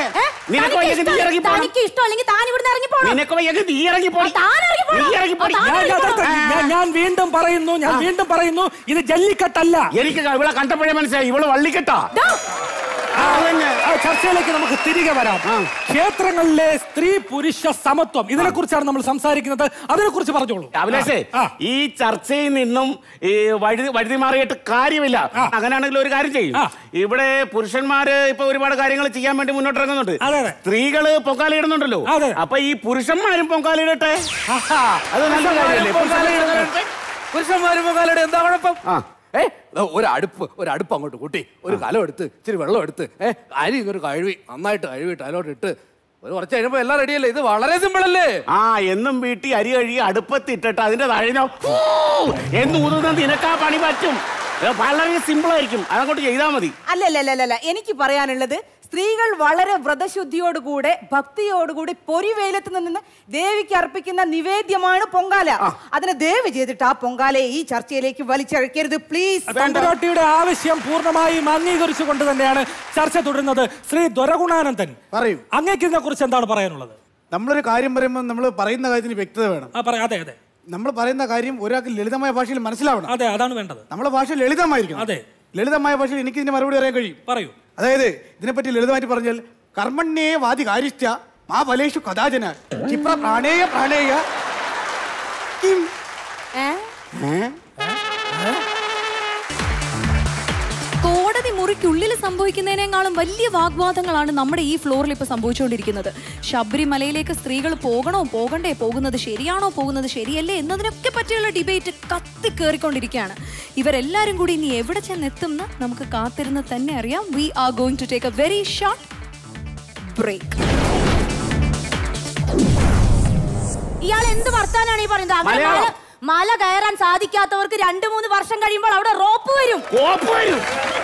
Speaker 12: നിനക്ക് വയ്യെങ്കിൽ നീ ഇറങ്ങി പോണം.
Speaker 11: തനിക്ക് ഇഷ്ടം അല്ലെങ്കിൽ താൻ ഇവിടുന്ന് ഇറങ്ങി പോണം
Speaker 12: നിനക്ക് വയ്യെങ്കിൽ നീ ഇറങ്ങി പോടി.
Speaker 11: ആ, താൻ ഇറങ്ങി പോണം.
Speaker 12: നീ ഇറങ്ങി പോടി.
Speaker 11: ആ, താൻ
Speaker 9: ഞാൻ-
Speaker 11: ഇറങ്ങി
Speaker 9: ഞാൻ-
Speaker 11: പോണം.
Speaker 9: ഞാൻ- ഞാൻ വീണ്ടും പറയുന്നു ഞാൻ വീണ്ടും പറയുന്നു ഇത് ജല്ലിക്കെട്ടല്ല
Speaker 12: എനിക്ക് ഇവിടെ കണ്ടപ്പോഴേ മനസ്സിലായി ഇവള് വള്ളിക്കെട്ടാ
Speaker 9: ആ, ആ ചർച്ചയിലേക്ക് നമുക്ക് തിരികെ വരാം ക്ഷേത്രങ്ങളിലെ സ്ത്രീ പുരുഷ സമത്വം ഇതിനെ കുറിച്ചാണ് നമ്മൾ സംസാരിക്കുന്നത് അതിനെ കുറിച്ച് പറഞ്ഞോളൂ
Speaker 12: അഭിലാഷേ
Speaker 9: ആ,
Speaker 12: ഈ ചർച്ചയിൽ നിന്നും ഈ വഴുതി വഴുതി മാറിയിട്ട് കാര്യമില്ല അങ്ങനെയാണെങ്കിൽ ഒരു കാര്യം ചെയ്യും ഇവിടെ പുരുഷന്മാര് ഇപ്പൊ ഒരുപാട് കാര്യങ്ങൾ ചെയ്യാൻ വേണ്ടി മുന്നോട്ട് ഇറങ്ങുന്നുണ്ട് സ്ത്രീകള് പൊങ്കാല ഇടുന്നുണ്ടല്ലോ അപ്പൊ ഈ പുരുഷന്മാരും പൊങ്കാല ഇടട്ടെ അത് നല്ല കാര്യമല്ലേ പുരുഷന്മാര്
Speaker 13: പുരുഷന്മാരും പൊങ്കാലയുടെ എന്താ കുഴപ്പം ഏ ദാ ഒരു അടുപ്പ് ഒരു അടുപ്പ് അങ്ങോട്ട് കൂട്ടി ഒരു കലം എടുത്ത് ഇച്ചിരി വെള്ളം എടുത്ത് ഏ അരി ഇങ്ങോട്ട് കഴുകി നന്നായിട്ട് കഴുകിയിട്ട് അതിലോട്ട് ഇട്ട് ഒരു കുറച്ച് കഴിയുമ്പോ എല്ലാം റെഡിയല്ലേ ഇത് വളരെ സിമ്പിൾ അല്ലേ
Speaker 12: ആ എന്നും വീട്ടിൽ അരി കഴുകി അടുപ്പത്ത് ഇട്ടിട്ട് അതിന്റെ താഴെ എന്ന് ഊതുന്ന നിനക്ക് ആ പണി പറ്റും ഇത് വളരെ സിമ്പിൾ ആയിരിക്കും അതങ്ങോട്ട് ചെയ്താൽ മതി
Speaker 14: അല്ലല്ലല്ല എനിക്ക് പറയാനുള്ളത് സ്ത്രീകൾ വളരെ വ്രതശുദ്ധിയോടുകൂടെ ഭക്തിയോടുകൂടി പൊരിവെയിലത്ത് നിന്ന് ദേവിക്ക് അർപ്പിക്കുന്ന നിവേദ്യമാണ് പൊങ്കാല അതിനെ ദേവി ചെയ്തിട്ട് ആ പൊങ്കാലയെ ഈ ചർച്ചയിലേക്ക് വലിച്ചഴക്കരുത് പ്ലീസ്
Speaker 9: തമ്പുരാട്ടിയുടെ ആവശ്യം പൂർണ്ണമായും അംഗീകരിച്ചുകൊണ്ട് തന്നെയാണ് ചർച്ച തുടരുന്നത് ശ്രീ ദൊരഗുണാനന്ദൻ
Speaker 15: പറയൂ
Speaker 9: അങ്ങേക്ക് ഇതിനെ കുറിച്ച് എന്താണ് പറയാനുള്ളത്
Speaker 15: നമ്മളൊരു കാര്യം പറയുമ്പോൾ നമ്മൾ പറയുന്ന കാര്യത്തിന് വ്യക്തത വേണം
Speaker 9: ആ പറയാം അതെ അതെ
Speaker 15: നമ്മൾ പറയുന്ന കാര്യം ഒരാൾക്ക് ലളിതമായ ഭാഷയിൽ മനസ്സിലാവണം
Speaker 9: അതെ അതാണ് വേണ്ടത്
Speaker 15: നമ്മളെ ഭാഷ ലളിതമായിരിക്കും
Speaker 9: അതെ
Speaker 15: ലളിതമായ ഭാഷയിൽ എനിക്ക് ഇതിന് മറുപടി പറയാൻ കഴിയും
Speaker 9: പറയൂ
Speaker 15: അതായത് ഇതിനെപ്പറ്റി ലളിതമായിട്ട് പറഞ്ഞാൽ കർമ്മണ്യേ വാദി കാര്യസ്ഥ മാ ബലേഷു കഥാചന ക്ഷിപ്ര പ്രാണേയ പ്രാണേയ കിം
Speaker 2: കോടതി മുറിക്കുള്ളിൽ സംഭവിക്കുന്നതിനേക്കാളും വലിയ വാഗ്വാദങ്ങളാണ് നമ്മുടെ ഈ ഫ്ലോറിൽ ഇപ്പൊ സംഭവിച്ചുകൊണ്ടിരിക്കുന്നത് ശബരിമലയിലേക്ക് സ്ത്രീകൾ പോകണോ പോകണ്ടേ പോകുന്നത് ശരിയാണോ പോകുന്നത് ശരിയല്ലേ എന്നതിനൊക്കെ പറ്റിയുള്ള ഡിബേറ്റ് കത്തിക്കേറിക്കൊണ്ടിരിക്കുകയാണ് ഇവരെല്ലാരും കൂടി ഇനി എവിടെ ചെന്നെത്തും എന്ന് നമുക്ക് കാത്തിരുന്ന് തന്നെ അറിയാം we are going to take a very short break
Speaker 11: ഇയാൾ എന്ത് വർത്താനാണ് ഈ പറയുന്നത് അങ്ങനെ
Speaker 12: മലയാളം.
Speaker 11: മല- മല കയറാൻ സാധിക്കാത്തവർക്ക് രണ്ടു മൂന്ന് വർഷം കഴിയുമ്പോൾ അവിടെ റോപ്പ് വരും
Speaker 12: കോപ്പ് വരും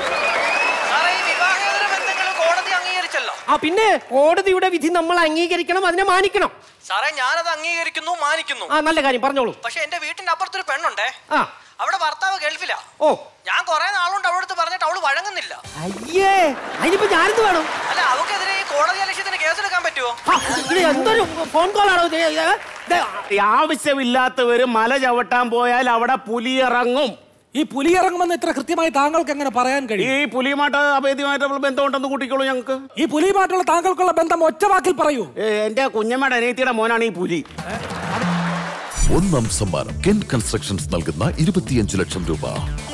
Speaker 16: കോടതി അംഗീകരിച്ചല്ലോ
Speaker 17: ആ പിന്നെ കോടതിയുടെ വിധി നമ്മൾ അംഗീകരിക്കണം അതിനെ മാനിക്കണം
Speaker 16: സാറേ ഞാനത് അംഗീകരിക്കുന്നു മാനിക്കുന്നു
Speaker 17: ആ നല്ല കാര്യം പറഞ്ഞോളൂ
Speaker 16: പക്ഷെ എന്റെ വീട്ടിന്റെ അപ്പുറത്തൊരു പെണ്ണുണ്ടേ
Speaker 17: ആ
Speaker 16: അവിടെ ഭർത്താവ് ഗൾഫിലാ
Speaker 17: ഓ
Speaker 16: ഞാൻ കുറെ നാളുകൊണ്ട് അവളുടെ അടുത്ത് പറഞ്ഞിട്ട് അവള് വഴങ്ങുന്നില്ല
Speaker 17: അയ്യേ അതിനിപ്പോ ഞാനെന്ത് വേണം
Speaker 16: അല്ല അവക്കെതിരെ ഈ കോടതി ലക്ഷ്യത്തിന് കേസെടുക്കാൻ പറ്റുമോ
Speaker 17: ആ, ഇത് എന്തൊരു ഫോൺ കോളാണോ ഇത്? ഇത് ഇത്
Speaker 12: ഈ ആവശ്യമില്ലാത്തവര് മല ചവിട്ടാൻ പോയാൽ അവിടെ പുലി ഇറങ്ങും
Speaker 9: ഈ പുലി ഇറങ്ങുമെന്ന് ഇത്ര കൃത്യമായി താങ്കൾക്ക് എങ്ങനെ പറയാൻ കഴിയും
Speaker 12: ഈ പുലിയുമായിട്ട് അഭേദ്യമായിട്ടുള്ള ബന്ധമുണ്ടെന്ന് കൂട്ടിക്കോളൂ ഞങ്ങൾക്ക്
Speaker 9: ഈ പുലിയുമായിട്ടുള്ള താങ്കൾക്കുള്ള ബന്ധം ഒറ്റ വാക്കിൽ പറയൂ
Speaker 12: എന്റെ കുഞ്ഞമ്മയുടെ അനിയത്തിയുടെ മോനാണ് ഈ പുലി
Speaker 18: ഒന്നാം സമ്മാനം കെൻ കൺസ്ട്രക്ഷൻസ് നൽകുന്ന ഇരുപത്തിയഞ്ച് ലക്ഷം രൂപ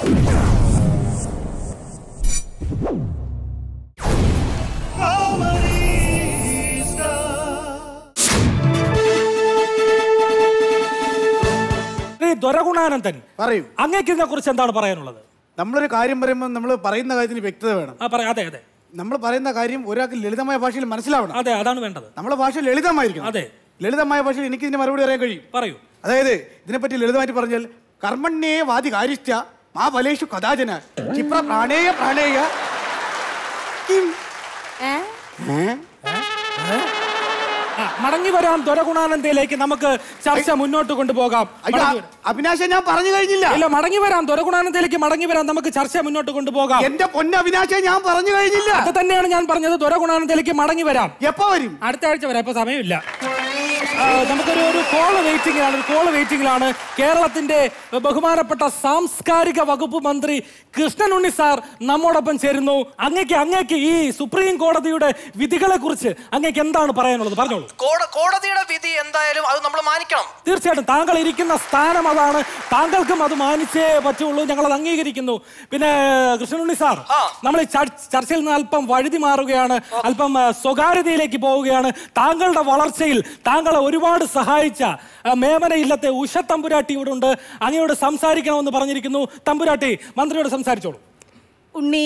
Speaker 9: ശ്രീ ദൊരഗുണാനന്ദൻ
Speaker 15: പറയൂ
Speaker 9: അങ്ങേക്ക് ഇതിനെ കുറിച്ച് എന്താണ് പറയാനുള്ളത്
Speaker 15: നമ്മളൊരു കാര്യം പറയുമ്പോൾ നമ്മൾ പറയുന്ന കാര്യത്തിന് വ്യക്തത വേണം
Speaker 9: ആ പറയാം അതെ അതെ
Speaker 15: നമ്മൾ പറയുന്ന കാര്യം ഒരാൾക്ക് ലളിതമായ ഭാഷയിൽ മനസ്സിലാവണം
Speaker 9: അതെ അതാണ് വേണ്ടത്
Speaker 15: നമ്മളെ ഭാഷ ലളിതമായിരിക്കും
Speaker 9: അതെ
Speaker 15: ലളിതമായ ഭാഷയിൽ എനിക്ക് ഇതിന് മറുപടി പറയാൻ കഴിയും
Speaker 9: പറയൂ
Speaker 15: അതായത് ഇതിനെപ്പറ്റി ലളിതമായിട്ട് പറഞ്ഞാൽ കർമ്മണ്യേ വാദി കാര്യസ്ഥ മാ ബലേഷു കഥാചന ക്ഷിപ്ര പ്രാണേയ പ്രാണേയ കിം
Speaker 9: ആ, മടങ്ങി വരാം ദൊരഗുണാനന്ദയിലേക്ക് നമുക്ക് ചർച്ച മുന്നോട്ട് കൊണ്ടുപോകാം
Speaker 15: അയ്യോ,
Speaker 9: മടങ്ങി വരാം.
Speaker 15: അവിനാശ ഞാൻ പറഞ്ഞു കഴിഞ്ഞില്ല
Speaker 9: ഇല്ല മടങ്ങി വരാം ദൊരഗുണാനന്ദയിലേക്ക് മടങ്ങി വരാം നമുക്ക് ചർച്ച മുന്നോട്ട് കൊണ്ടുപോകാം
Speaker 15: എന്റെ പൊന്ന അവിനാശ ഞാൻ പറഞ്ഞു കഴിഞ്ഞില്ല
Speaker 9: അത് തന്നെയാണ് ഞാൻ പറഞ്ഞത് ദൊരഗുണാനന്ദയിലേക്ക് മടങ്ങി വരാം
Speaker 15: എപ്പോ വരും
Speaker 9: അടുത്ത ആഴ്ച വരാം ഇപ്പൊ സമയമില്ല ആ, നമുക്കൊരു ഒരു കോള് വെയിറ്റിംഗിലാണ് ഒരു കോള് വെയിറ്റിംഗിലാണ് കേരളത്തിന്റെ ബഹുമാനപ്പെട്ട സാംസ്കാരിക വകുപ്പ് മന്ത്രി കൃഷ്ണൻ ഉണ്ണി സാർ നമ്മോടൊപ്പം ചേരുന്നു അങ്ങേക്ക് അങ്ങേക്ക് ഈ സുപ്രീം കോടതിയുടെ വിധികളെ കുറിച്ച് അങ്ങേക്ക് എന്താണ് പറയാനുള്ളത് പറഞ്ഞോളൂ
Speaker 16: കോട- കോടതിയുടെ വിധി എന്തായാലും അത് നമ്മൾ മാനിക്കണം
Speaker 9: തീർച്ചയായിട്ടും താങ്കൾ ഇരിക്കുന്ന സ്ഥാനം അതാണ് താങ്കൾക്കും അത് മാനിച്ചേ പറ്റുള്ളൂ ഞങ്ങൾ അത് അംഗീകരിക്കുന്നു പിന്നെ കൃഷ്ണനുണ്ണി സാർ നമ്മൾ ഈ ചർ- ചർച്ചയിൽ നിന്ന് അല്പം വഴുതി മാറുകയാണ് അല്പം ആ, സ്വകാര്യതയിലേക്ക് പോവുകയാണ് താങ്കളുടെ വളർച്ചയിൽ താങ്കളെ ഒരുപാട് സഹായിച്ച ആ, മേമന ഇല്ലത്തെ ഉഷ തമ്പുരാട്ടി ഇവിടെ ഉണ്ട് അങ്ങയോട് സംസാരിക്കണമെന്ന് പറഞ്ഞിരിക്കുന്നു തമ്പുരാട്ടി മന്ത്രിയോട് സംസാരിച്ചോളൂ
Speaker 14: ഉണ്ണി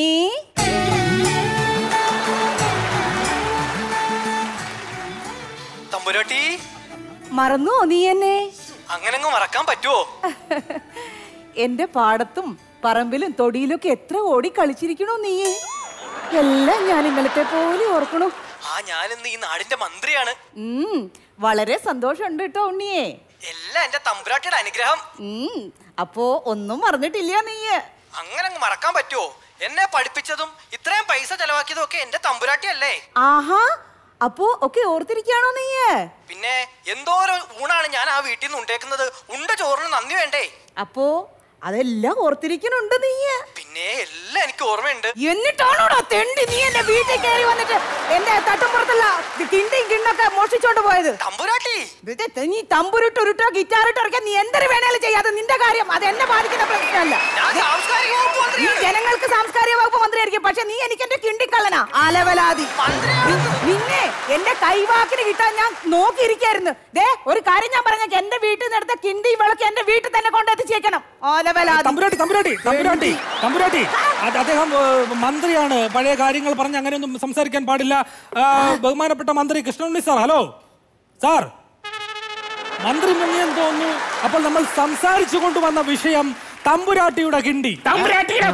Speaker 16: തമ്പുരാട്ടി
Speaker 14: മറന്നോ നീ എന്നെ
Speaker 16: അങ്ങനെങ്ങ് മറക്കാൻ പറ്റുമോ
Speaker 14: എന്റെ പാടത്തും പറമ്പിലും തൊടിയിലൊക്കെ എത്ര ഓടി കളിച്ചിരിക്കണോ നീ എല്ലാം ഞാൻ ഇന്നലത്തെ പോലെ ഓർക്കണു
Speaker 16: ആ ഞാനിന്ന് ഈ നാടിന്റെ മന്ത്രിയാണ്
Speaker 14: ഉം, വളരെ സന്തോഷമുണ്ട് കേട്ടോ ഉണ്ണിയെ
Speaker 16: എല്ലാം എന്റെ തമ്പുരാട്ടിയുടെ അനുഗ്രഹം
Speaker 14: ഉം, അപ്പോ ഒന്നും മറന്നിട്ടില്ല നീ
Speaker 16: അങ്ങനെ അങ്ങ് മറക്കാൻ പറ്റുമോ എന്നെ പഠിപ്പിച്ചതും ഇത്രയും പൈസ ചെലവാക്കിയതും ഒക്കെ എന്റെ തമ്പുരാട്ടി അല്ലേ
Speaker 14: ആഹാ അപ്പോ ഒക്കെ ഓർത്തിരിക്കുകയാണോ നീയ്
Speaker 16: പിന്നെ എന്തോരം ഊണാണ് ഞാൻ ആ വീട്ടിൽ നിന്ന് ഉണ്ടേക്കുന്നത് ഉണ്ട ചോറിന് നന്ദി വേണ്ടേ
Speaker 14: അപ്പോ അതെല്ലാം ഓർത്തിരിക്കണുണ്ട് നീയ്
Speaker 16: പിന്നെ എല്ലാം എനിക്ക് ഓർമ്മയുണ്ട്
Speaker 14: എന്നിട്ടാണോടാ തെണ്ടി നീ എന്റെ വീട്ടിൽ കയറി വന്നിട്ട് എന്റെ തട്ടുമ്പുറത്തുള്ള കിണ്ടിയും കിണ്ണൊക്കെ മോഷിച്ചോണ്ട് പോയത്
Speaker 16: തമ്പുരാട്ടി
Speaker 14: നീ തമ്പുരുട്ട് ഉരുട്ടോ ഗിറ്റാറിട്ട് ഇറക്കാൻ നീ എന്തൊരു വേണേലും ചെയ്യാതെ നിന്റെ കാര്യം അത് എന്നെ ബാധിക്കുന്ന പ്രശ്നമല്ല നീ ജനങ്ങൾക്ക് സാംസ്കാരിക വകുപ്പ് മന്ത്രിയായിരിക്കും പക്ഷെ നീ എനിക്ക് എന്റെ കിണ്ടിക്കള്ളനാ ആലവലാതി നി- നിന്നെ എന്റെ കൈവാക്കിന് കിട്ടാൻ ഞാൻ നോക്കിയിരിക്കായിരുന്നു ദേ ഒരു കാര്യം ഞാൻ പറഞ്ഞ എന്റെ വീട്ടിൽ നിന്ന് എടുത്ത കിണ്ടി വിളക്ക് എന്റെ വീട്ടിൽ തന്നെ കൊണ്ടെത്തിച്ചേക്കണം ആലവലാതി
Speaker 9: തമ്പുരാട്ടി തമ്പുരാട്ടി തമ്പുരാട്ടി തമ്പുരാട്ടി അത് അദ്ദേഹം ഏ, മന്ത്രിയാണ് പഴയ കാര്യങ്ങൾ പറഞ്ഞ് അങ്ങനെയൊന്നും സംസാരിക്കാൻ പാടില്ല ആ, ബഹുമാനപ്പെട്ട മന്ത്രി കൃഷ്ണുണ്ണി സാർ ഹലോ സാർ മന്ത്രി മുങ്ങിയെന്ന് തോന്നുന്നു അപ്പോൾ നമ്മൾ സംസാരിച്ചു കൊണ്ടുവന്ന വിഷയം തമ്പുരാട്ടിയുടെ കിണ്ടി
Speaker 12: തമ്പുരാട്ടിയുടെ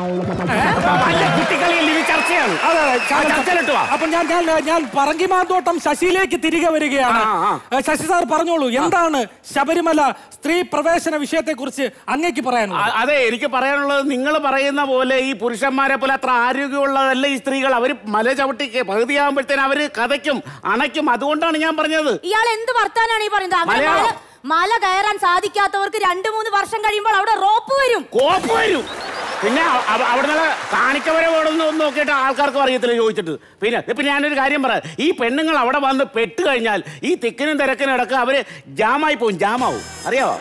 Speaker 12: വല്ല കുട്ടികളിയിൽ ഇത് ചർച്ചയാണ്
Speaker 9: അതെ, അതെ,
Speaker 12: ആ, ചർച്ചയിലിട്ട് വാ.
Speaker 9: അപ്പൊ ഞാൻ ഞാൻ ഞാൻ പറങ്കിമാന്തോട്ടം ശശിയിലേക്ക് തിരികെ വരികയാണ് ഏ, ശശി സാർ പറഞ്ഞോളൂ എന്താണ് ശബരിമല സ്ത്രീ പ്രവേശന വിഷയത്തെ കുറിച്ച് അങ്ങേക്ക് പറയാനുള്ളത്
Speaker 12: അ- അതെ എനിക്ക് പറയാനുള്ളത് നിങ്ങൾ പറയുന്ന പോലെ ഈ പുരുഷന്മാരെ പോലെ അത്ര ആരോഗ്യമുള്ളതല്ല ഈ സ്ത്രീകൾ അവർ മല ചവിട്ടി പകുതിയാകുമ്പോഴത്തേന് അവര് കഥയ്ക്കും അണയ്ക്കും അതുകൊണ്ടാണ് ഞാൻ പറഞ്ഞത്
Speaker 11: ഇയാൾ എന്ത് വർത്താനാണ് ഈ പറയുന്നത് അങ്ങനെ
Speaker 12: മലയാളം.
Speaker 11: മല- മല കയറാൻ സാധിക്കാത്തവർക്ക് രണ്ടു മൂന്ന് വർഷം കഴിയുമ്പോൾ അവിടെ റോപ്പ് വരും
Speaker 12: കോപ്പ് വരും പിന്നെ അ- അവ- അവിടെ നിന്ന് കാണിക്കവരെ വേണമെന്ന് ഒന്ന് നോക്കിയിട്ട് ആൾക്കാർക്ക് അറിയത്തില്ല ചോദിച്ചിട്ട് പിന്നെ ഇപ്പൊ ഞാനൊരു കാര്യം പറയാം ഈ പെണ്ണുങ്ങൾ അവിടെ വന്ന് പെട്ട് കഴിഞ്ഞാൽ ഈ തിക്കിനും തിരക്കിനും ഇടക്ക് അവര് ജാമായി പോകും ജാമാവും അറിയാവോ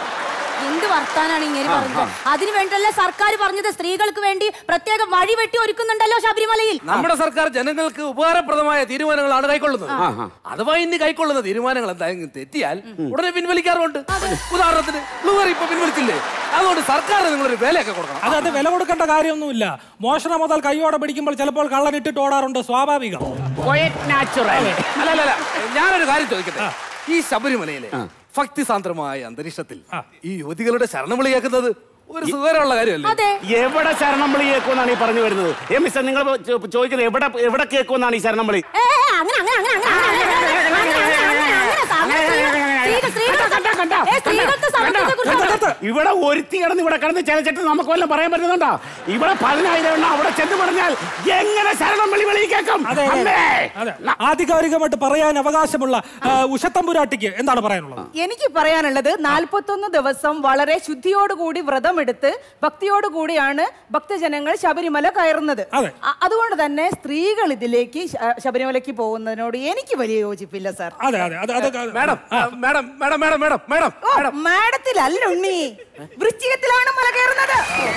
Speaker 11: എന്ത് വർത്താനാണ് ഇങ്ങനെ
Speaker 12: ആ,
Speaker 11: പറഞ്ഞത് അതിനു വേണ്ടല്ലേ സർക്കാർ പറഞ്ഞത് സ്ത്രീകൾക്ക് വേണ്ടി പ്രത്യേക വഴി വെട്ടി ഒരുക്കുന്നുണ്ടല്ലോ ശബരിമലയിൽ
Speaker 13: നമ്മുടെ സർക്കാർ ജനങ്ങൾക്ക് ഉപകാരപ്രദമായ തീരുമാനങ്ങളാണ് കൈക്കൊള്ളുന്നത് അഥവാ ഇനി കൈക്കൊള്ളുന്ന തീരുമാനങ്ങൾ എന്തായാലും തെറ്റിയാൽ ഉടനെ പിൻവലിക്കാറുണ്ട് ഉദാഹരണത്തിന് ബ്ലൂവർ ഇപ്പൊ പിൻവലിച്ചില്ലേ അതുകൊണ്ട് സർക്കാർ നിങ്ങളൊരു വിലയൊക്കെ കൊടുക്കണം
Speaker 9: അത് അത് വില കൊടുക്കേണ്ട കാര്യമൊന്നുമില്ല മോഷണ മുതൽ കൈയോടെ പിടിക്കുമ്പോൾ ചിലപ്പോൾ കള്ളനിട്ടിട്ട് ഓടാറുണ്ട് സ്വാഭാവികം
Speaker 12: നാച്ചുറൽ
Speaker 13: അല്ല അല്ല അല്ല ഞാനൊരു കാര്യം ചോദിക്കട്ടെ ഈ ശബരിമലയിലെ ഭക്തിസാന്ദ്രമായ അന്തരീക്ഷത്തിൽ ഈ യുവതികളുടെ ശരണം വിളി കേൾക്കുന്നത് ഒരു സുഖകരമുള്ള കാര്യമല്ലേ
Speaker 12: എവിടെ ശരണം വിളി കേൾക്കുമെന്നാണ് ഈ പറഞ്ഞു വരുന്നത് ഏ മിസ്റ്റർ നിങ്ങൾ ചോ- ചോദിക്കുന്നത് എവിടെ എവിടെ കേൾക്കുമെന്നാണ് ഈ ശരണം വിളി
Speaker 11: ഏ, ഏ, അങ്ങനെ അങ്ങനെ അങ്ങനെ അങ്ങനെ അങ്ങനെ അങ്ങനെ അങ്ങനെ അങ്ങനെ അങ്ങനെ അങ്ങനെ സ്ത്രീകൾ- സ്ത്രീകൾ- സ്ത്രീകൾ- ഏ, സ്ത്രീകൾക്ക് സമത്വത്തെ കുറിച്ച്
Speaker 12: ഇവിടെ ഒരുത്തി കിടന്ന് ഇവിടെ കിടന്ന് ചിലച്ചിട്ട് നമുക്ക് വല്ലതും പറയാൻ പറ്റുന്നുണ്ടോ ഇവിടെ പതിനായിരം എണ്ണം അവിടെ ചെന്ന് പറഞ്ഞാൽ എങ്ങനെ ശരണം വിളി വിളി കേൾക്കും
Speaker 9: അതെ, അതെ.
Speaker 12: അമ്മേ!
Speaker 9: അതെ. ആധികാരികമായിട്ട് പറയാൻ അവകാശമുള്ള ആ, ഉഷത്തമ്പുരാട്ടിക്ക് എന്താണ് പറയാനുള്ളത്
Speaker 14: എനിക്ക് പറയാനുള്ളത് നാൽപ്പത്തൊന്ന് ദിവസം വളരെ ശുദ്ധിയോടുകൂടി വ്രതമെടുത്ത് ഭക്തിയോടുകൂടിയാണ് ഭക്തജനങ്ങൾ ശബരിമല കയറുന്നത് അ- അതുകൊണ്ട് തന്നെ സ്ത്രീകൾ ഇതിലേക്ക് ശ- ശബരിമലയ്ക്ക് പോകുന്നതിനോട് എനിക്ക് വലിയ യോജിപ്പില്ല സാർ
Speaker 9: അതെ അതെ അതെ അതെ
Speaker 13: madam madam madam madam madam madam
Speaker 14: ഓ, മാഡത്തിലല്ല ഉണ്ണി വൃശ്ചികത്തിലാണ് മല കയറുന്നത്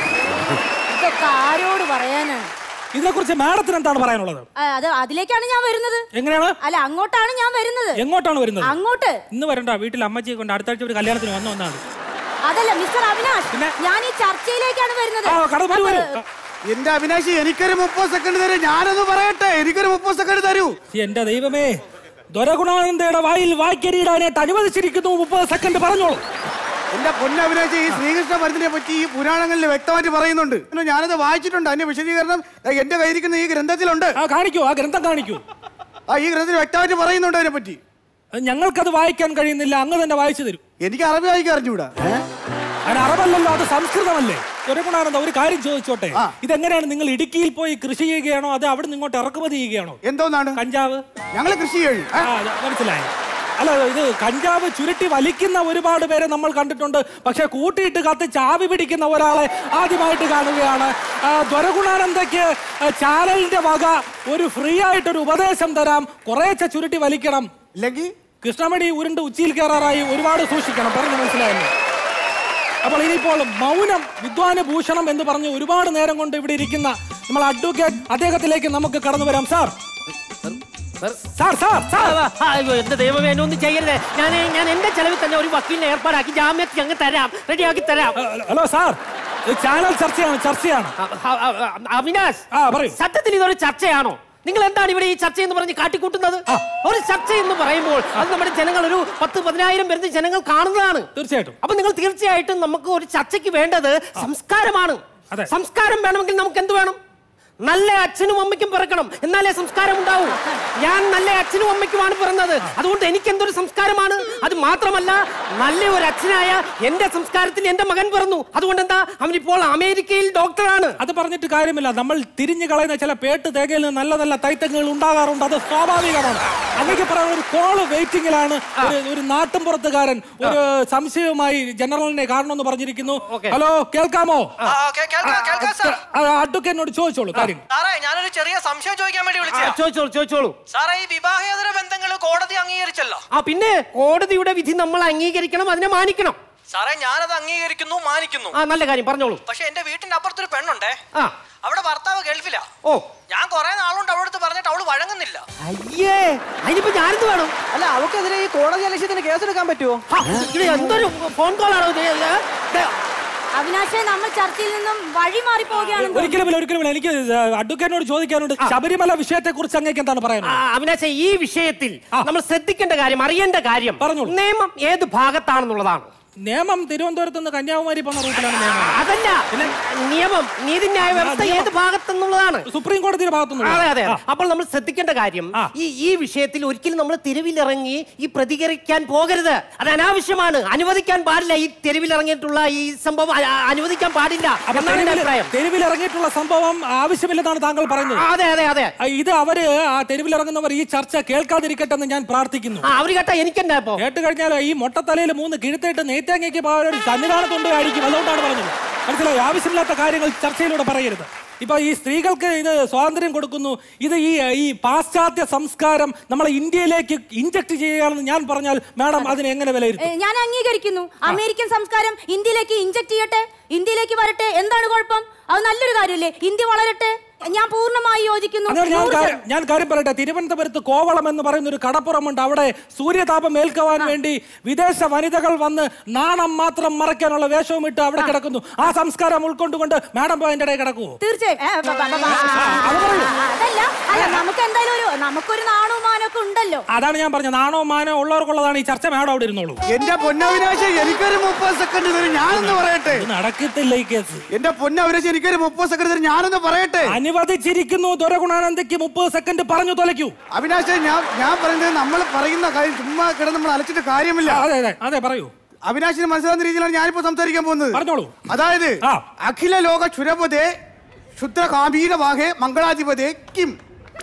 Speaker 11: ഇതൊക്കെ ആരോട് പറയാനാണ്
Speaker 9: ഇതിനെക്കുറിച്ച് മാഡത്തിന് എന്താണ് പറയാനുള്ളത്
Speaker 11: ആ, അത് അതിലേക്കാണ് ഞാൻ വരുന്നത്
Speaker 9: എങ്ങനെയാണ്
Speaker 11: അല്ല അങ്ങോട്ടാണ് ഞാൻ വരുന്നത്
Speaker 9: എങ്ങോട്ടാണ് വരുന്നത്
Speaker 11: അങ്ങോട്ട്
Speaker 9: ഇന്ന് വരണ്ട വീട്ടിൽ അമ്മച്ചിയെ കൊണ്ട് അടുത്ത ആഴ്ച ഒരു കല്യാണത്തിന് വന്നു വന്നാണ്
Speaker 11: അതല്ല മിസ്റ്റർ അവിനാഷ് ഞാൻ ഈ ചർച്ചയിലേക്കാണ് വരുന്നത് അപ്പൊ-
Speaker 15: എന്റെ അവിനാശി എനിക്കൊരു മുപ്പത് സെക്കൻഡ് തരൂ ഞാനൊന്ന് പറയട്ടെ എനിക്കൊരു മുപ്പത് സെക്കൻഡ് തരൂ
Speaker 9: എന്റെ ദൈവമേ ദൊരഗുണാനന്ദയുടെ വായിൽ വായ്ക്കരിയിടാനായിട്ട് അനുവദിച്ചിരിക്കുന്നു മുപ്പത് സെക്കൻഡ് പറഞ്ഞോളൂ
Speaker 15: എന്റെ പൊന്നഭിനാശി ഈ ശ്രീകൃഷ്ണ മരുന്നിനെ പറ്റി ഈ പുരാണങ്ങളിൽ വ്യക്തമായിട്ട് പറയുന്നുണ്ട് പിന്നെ ഞാനത് വായിച്ചിട്ടുണ്ട് അതിന്റെ വിശദീകരണം ദാ എന്റെ കയ്യിരിക്കുന്ന ഈ ഗ്രന്ഥത്തിലുണ്ട്
Speaker 9: ആ കാണിക്കൂ ആ ഗ്രന്ഥം കാണിക്കൂ
Speaker 15: ആ ഈ ഗ്രന്ഥത്തിൽ വ്യക്തമായിട്ട് പറയുന്നുണ്ട് അതിനെ പറ്റി
Speaker 9: ഞങ്ങൾക്കത് വായിക്കാൻ കഴിയുന്നില്ല അങ്ങ് തന്നെ വായിച്ചു തരും
Speaker 15: എനിക്ക് അറബി വായിക്കാൻ അറിഞ്ഞൂടാ
Speaker 9: അത് അറബല്ലല്ലോ അത് സംസ്കൃതമല്ലേ ദുരഗുണാനന്ദ ഒരു കാര്യം ചോദിച്ചോട്ടെ ഇതെങ്ങനെയാണ് നിങ്ങൾ ഇടുക്കിയിൽ പോയി കൃഷി ചെയ്യുകയാണോ അത് അവിടെ നിന്ന് ഇങ്ങോട്ട് ഇറക്കുമതി ചെയ്യുകയാണോ
Speaker 15: എന്തോന്നാണ്
Speaker 9: കഞ്ചാവ്
Speaker 15: ഞങ്ങൾ കൃഷി ചെയ്യും
Speaker 9: ആ, അത് മനസ്സിലായി അല്ല ഇത് കഞ്ചാവ് ചുരുട്ടി വലിക്കുന്ന ഒരുപാട് പേരെ നമ്മൾ കണ്ടിട്ടുണ്ട് പക്ഷെ കൂട്ടിയിട്ട് കത്ത് ചാവി പിടിക്കുന്ന ഒരാളെ ആദ്യമായിട്ട് കാണുകയാണ് ആ, ദ്വരഗുണാനന്ദയ്ക്ക് ആ, ചാനലിന്റെ വക ഒരു ഫ്രീ ആയിട്ടൊരു ഉപദേശം തരാം കുറേശ്ശെ ചുരുട്ടി വലിക്കണം
Speaker 15: ഇല്ലെങ്കിൽ
Speaker 9: കൃഷ്ണമണി ഉരുണ്ട് ഉച്ചിയിൽ കയറാറായി ഒരുപാട് സൂക്ഷിക്കണം പറഞ്ഞു മനസ്സിലായല്ലോ അപ്പോൾ ഇനിയിപ്പോൾ മൗനം വിദ്വാന ഭൂഷണം എന്ന് പറഞ്ഞ് ഒരുപാട് നേരം കൊണ്ട് ഇവിടെ ഇരിക്കുന്ന നമ്മൾ അഡ്വക്കേറ്റ് അദ്ദേഹത്തിലേക്ക് നമുക്ക് കടന്നു വരാം സാർ സാർ സാർ സാർ
Speaker 17: അയ്യോ എന്റെ ദൈവമേ എന്നെ ഒന്നും ചെയ്യരുത് ഞാൻ ഞാൻ എന്റെ ചെലവിൽ തന്നെ ഒരു വക്കീലിനെ ഏർപ്പാടാക്കി ജാമ്യത്തിൽ അങ്ങ് തരാം റെഡിയാക്കി തരാം
Speaker 9: ഹലോ സാർ ഇത് ചാനൽ ചർച്ചയാണ് ചർച്ചയാണ്
Speaker 17: അവിനാശ്
Speaker 9: ആ പറയൂ
Speaker 17: സത്യത്തിൽ ഇതൊരു ചർച്ചയാണോ നിങ്ങൾ എന്താണ് ഇവിടെ ഈ ചർച്ച എന്ന് പറഞ്ഞ് കാട്ടിക്കൂട്ടുന്നത് ഒരു ചർച്ച എന്ന് പറയുമ്പോൾ അത് നമ്മുടെ ജനങ്ങൾ ഒരു പത്ത് പതിനായിരം വരുന്ന ജനങ്ങൾ കാണുന്നതാണ്
Speaker 9: തീർച്ചയായിട്ടും
Speaker 17: അപ്പൊ നിങ്ങൾ തീർച്ചയായിട്ടും നമുക്ക് ഒരു ചർച്ചയ്ക്ക് വേണ്ടത് സംസ്കാരമാണ് സംസ്കാരം വേണമെങ്കിൽ നമുക്ക് എന്ത് വേണം നല്ല അച്ഛനും അമ്മയ്ക്കും പിറക്കണം എന്നാലേ സംസ്കാരം ഉണ്ടാവൂ ഞാൻ നല്ല അച്ഛനും അമ്മയ്ക്കുമാണ് പിറന്നത് അതുകൊണ്ട് എനിക്ക് എന്തൊരു സംസ്കാരമാണ് അത് മാത്രമല്ല നല്ല ഒരു അച്ഛനായ എന്റെ സംസ്കാരത്തിൽ എന്റെ മകൻ പിറന്നു അതുകൊണ്ട് എന്താ അവനിപ്പോൾ അമേരിക്കയിൽ ഡോക്ടറാണ്
Speaker 9: അത് പറഞ്ഞിട്ട് കാര്യമില്ല നമ്മൾ തിരിഞ്ഞു കളയുന്ന ചില പേട്ട് തേകയിൽ നിന്ന് നല്ല നല്ല തൈത്തങ്ങൾ ഉണ്ടാകാറുണ്ട് അത് സ്വാഭാവികമാണ് അല്ലെങ്കിൽ പറയാൻ ഒരു കോള് വെയിറ്റിംഗിലാണ് ഒരു ഒരു നാട്ടുംപുറത്തുകാരൻ ഒരു സംശയവുമായി ജനറലിനെ കാണണമെന്ന് പറഞ്ഞിരിക്കുന്നു ഹലോ കേൾക്കാമോ അഡ്വക്കേറ്റിനോട് ചോദിച്ചോളൂ കാര്യം
Speaker 16: സാറേ ഞാനൊരു ചെറിയ സംശയം ചോദിക്കാൻ വേണ്ടി
Speaker 17: ആ,
Speaker 16: വിളിച്ച
Speaker 17: ചോദിച്ചോളൂ ചോദിച്ചോളൂ
Speaker 16: സാറേ ഈ വിവാഹേതര ബന്ധങ്ങൾ കോടതി അംഗീകരിച്ചല്ലോ
Speaker 17: ആ പിന്നെ കോടതിയുടെ വിധി നമ്മൾ അംഗീകരിക്കണം അതിനെ മാനിക്കണം
Speaker 16: സാറേ ഞാനത് അംഗീകരിക്കുന്നു മാനിക്കുന്നു
Speaker 17: ആ നല്ല കാര്യം പറഞ്ഞോളൂ
Speaker 16: പക്ഷെ എന്റെ വീട്ടിന്റെ അപ്പുറത്തൊരു പെണ്ണുണ്ടേ
Speaker 17: ആ
Speaker 16: അവിടെ ഭർത്താവ് ഗൾഫിലാ
Speaker 17: ഓ
Speaker 16: ഞാൻ കുറെ നാളുകൊണ്ട് അവളടുത്ത് പറഞ്ഞിട്ട് അവള് വഴങ്ങുന്നില്ല
Speaker 17: അയ്യേ അതിനിപ്പോ ഞാനെന്ത് വേണം
Speaker 16: അല്ല അവക്കെതിരെ ഈ കോടതി അലക്ഷ്യത്തിന് കേസെടുക്കാൻ പറ്റുമോ
Speaker 17: ഇത് എന്തൊരു ഫോൺ കോളാണോ ഇത്? ഇത് ഇത്
Speaker 11: അവിനാശെ നമ്മൾ ചർച്ചയിൽ നിന്നും വഴി മാറി പോവുകയാണെന്ന്
Speaker 9: ഒരിക്കലുമില്ല ഒരിക്കലുമില്ല എനിക്ക് അഡ്വക്കേറ്റിനോട് ചോദിക്കാനുണ്ട് ശബരിമല വിഷയത്തെ കുറിച്ച് അങ്ങേക്ക് എന്താണ്
Speaker 17: ആ,
Speaker 9: പറയാനുള്ളത്
Speaker 17: അവിനാശ ഈ വിഷയത്തിൽ നമ്മൾ ശ്രദ്ധിക്കേണ്ട കാര്യം അറിയേണ്ട കാര്യം നിയമം ഏത് ഭാഗത്താണെന്നുള്ളതാണ്
Speaker 9: നിയമം തിരുവനന്തപുരത്ത് നിന്ന് കന്യാകുമാരി പോകുന്ന റൂട്ടിലാണ് നിയമം
Speaker 17: അതല്ല നിയമം നീതിന്യായ വ്യവസ്ഥ
Speaker 9: നിയമം.
Speaker 17: ഏത് ഭാഗത്തെന്നുള്ളതാണ്
Speaker 9: സുപ്രീം കോടതിയുടെ ഭാഗത്തുനിന്ന്
Speaker 17: അതെ അതെ അപ്പോൾ നമ്മൾ ശ്രദ്ധിക്കേണ്ട കാര്യം ഈ ഈ വിഷയത്തിൽ ഒരിക്കലും നമ്മൾ തെരുവിലിറങ്ങി ഈ പ്രതികരിക്കാൻ പോകരുത് അത് അനാവശ്യമാണ് അനുവദിക്കാൻ പാടില്ല ഈ തെരുവിലിറങ്ങിയിട്ടുള്ള ഈ സംഭവം അ- അ- അനുവദിക്കാൻ പാടില്ല
Speaker 9: അപ്പൊ
Speaker 17: എന്നാണ് എന്റെ
Speaker 9: തെരുവിൽ-
Speaker 17: അഭിപ്രായം
Speaker 9: തെരുവിലിറങ്ങിയിട്ടുള്ള സംഭവം ആവശ്യമില്ലെന്നാണ് താങ്കൾ പറയുന്നത്
Speaker 17: അതെ അതെ അതെ
Speaker 9: ആ, ഇത് അവര് ആ തെരുവിലിറങ്ങുന്നവർ ഈ ചർച്ച കേൾക്കാതിരിക്കട്ടെ എന്ന് ഞാൻ പ്രാർത്ഥിക്കുന്നു
Speaker 17: ആ, അവര് കേട്ടാ എനിക്കെന്നാ ഇപ്പോ
Speaker 9: കേട്ട് കഴിഞ്ഞാൽ ഈ മൊട്ടത്തലയിൽ മൂന്ന് കിഴുത്തേട്ട് നെയ്ത്തേങ്ങയ്ക്ക് പകരം ഒരു സന്നിധാനത്തുണ്ട് അടിക്കും അതുകൊണ്ടാണ് പറഞ്ഞത് മനസ്സിലായി ആവശ്യമില്ലാത്ത കാര്യങ്ങൾ ചർച്ചയിലൂടെ പറയരുത് ഇപ്പൊ ഈ സ്ത്രീകൾക്ക് ഇത് സ്വാതന്ത്ര്യം കൊടുക്കുന്നു ഇത് ഈ ഈ പാശ്ചാത്യ സംസ്കാരം നമ്മളെ ഇന്ത്യയിലേക്ക് ഇഞ്ചക്ട് ചെയ്യുകയാണെന്ന് ഞാൻ പറഞ്ഞാൽ മാഡം അതിനെ എങ്ങനെ
Speaker 11: ഏ,
Speaker 9: വിലയിരുത്തും
Speaker 11: ഞാൻ അംഗീകരിക്കുന്നു അമേരിക്കൻ സംസ്കാരം ഇന്ത്യയിലേക്ക് ഇഞ്ചക്ട് ചെയ്യട്ടെ ഇന്ത്യയിലേക്ക് വരട്ടെ എന്താണ് കുഴപ്പം അത് നല്ലൊരു കാര്യമല്ലേ ഇന്ത്യ വളരട്ടെ ഞാൻ പൂർണ്ണമായി യോജിക്കുന്നു
Speaker 9: അങ്ങനെ ഞാൻ
Speaker 11: നൂറ്
Speaker 9: കാര്യം- ഞാൻ കാര്യം പറയട്ടെ തിരുവനന്തപുരത്ത് കോവളം എന്ന് പറയുന്ന ഒരു കടപ്പുറമുണ്ട് അവിടെ സൂര്യതാപം ഏൽക്കുവാൻ വേണ്ടി വിദേശ വനിതകൾ വന്ന് നാണം മാത്രം മറയ്ക്കാനുള്ള വേഷവും ഇട്ട് അവിടെ കിടക്കുന്നു ആ സംസ്കാരം ഉൾക്കൊണ്ടുകൊണ്ട് മാഡം പോയി അതിന്റെ ഇടയിൽ കിടക്കുവോ
Speaker 11: തീർച്ചയായും ഏ, ബ- ബ- ബ- ആ, അതല്ല അല്ല നമുക്ക് എന്തായാലും ഒരു നമുക്കൊരു നാണവും മാനൊക്കെ ഉണ്ടല്ലോ
Speaker 9: അതാണ് ഞാൻ പറഞ്ഞത് നാണോ മാനോ ഉള്ളവർക്കുള്ളതാണ് ഈ ചർച്ച മാഡം അവിടെ ഇരുന്നോളൂ
Speaker 15: എന്റെ പൊന്നവിനാശ എനിക്കൊരു മുപ്പത് സെക്കൻഡ് തരും ഞാനൊന്ന് പറയട്ടെ
Speaker 9: നടക്കത്തില്ല ഈ കേസ്
Speaker 15: എന്റെ പൊന്നവിനാശ എനിക്കൊരു മുപ്പത് സെക്കൻഡ് തരും ഞാനൊന്ന് പറയട്ടെ
Speaker 9: അനുവദിച്ചിരിക്കുന്നു ദുരഗുണാനന്ദയ്ക്ക് മുപ്പത് സെക്കൻഡ് പറഞ്ഞു തൊലയ്ക്കൂ
Speaker 15: അവിനാശ ഞാൻ ഞാൻ പറയുന്നത് നമ്മൾ പറയുന്ന കാര്യം ചുമ്മാ കിടന്ന് നമ്മൾ അലച്ചിട്ട് കാര്യമില്ല
Speaker 9: അതെ അതെ അതെ പറയൂ
Speaker 15: അവിനാശിന് മനസ്സിലാവുന്ന രീതിയിലാണ് ഞാനിപ്പോ സംസാരിക്കാൻ പോകുന്നത്
Speaker 9: പറഞ്ഞോളൂ
Speaker 15: അതായത് അഖില ലോക ക്ഷുരപതേ ക്ഷുദ്ര കാമ്പീര വാഹേ മംഗളാധിപതേ കിം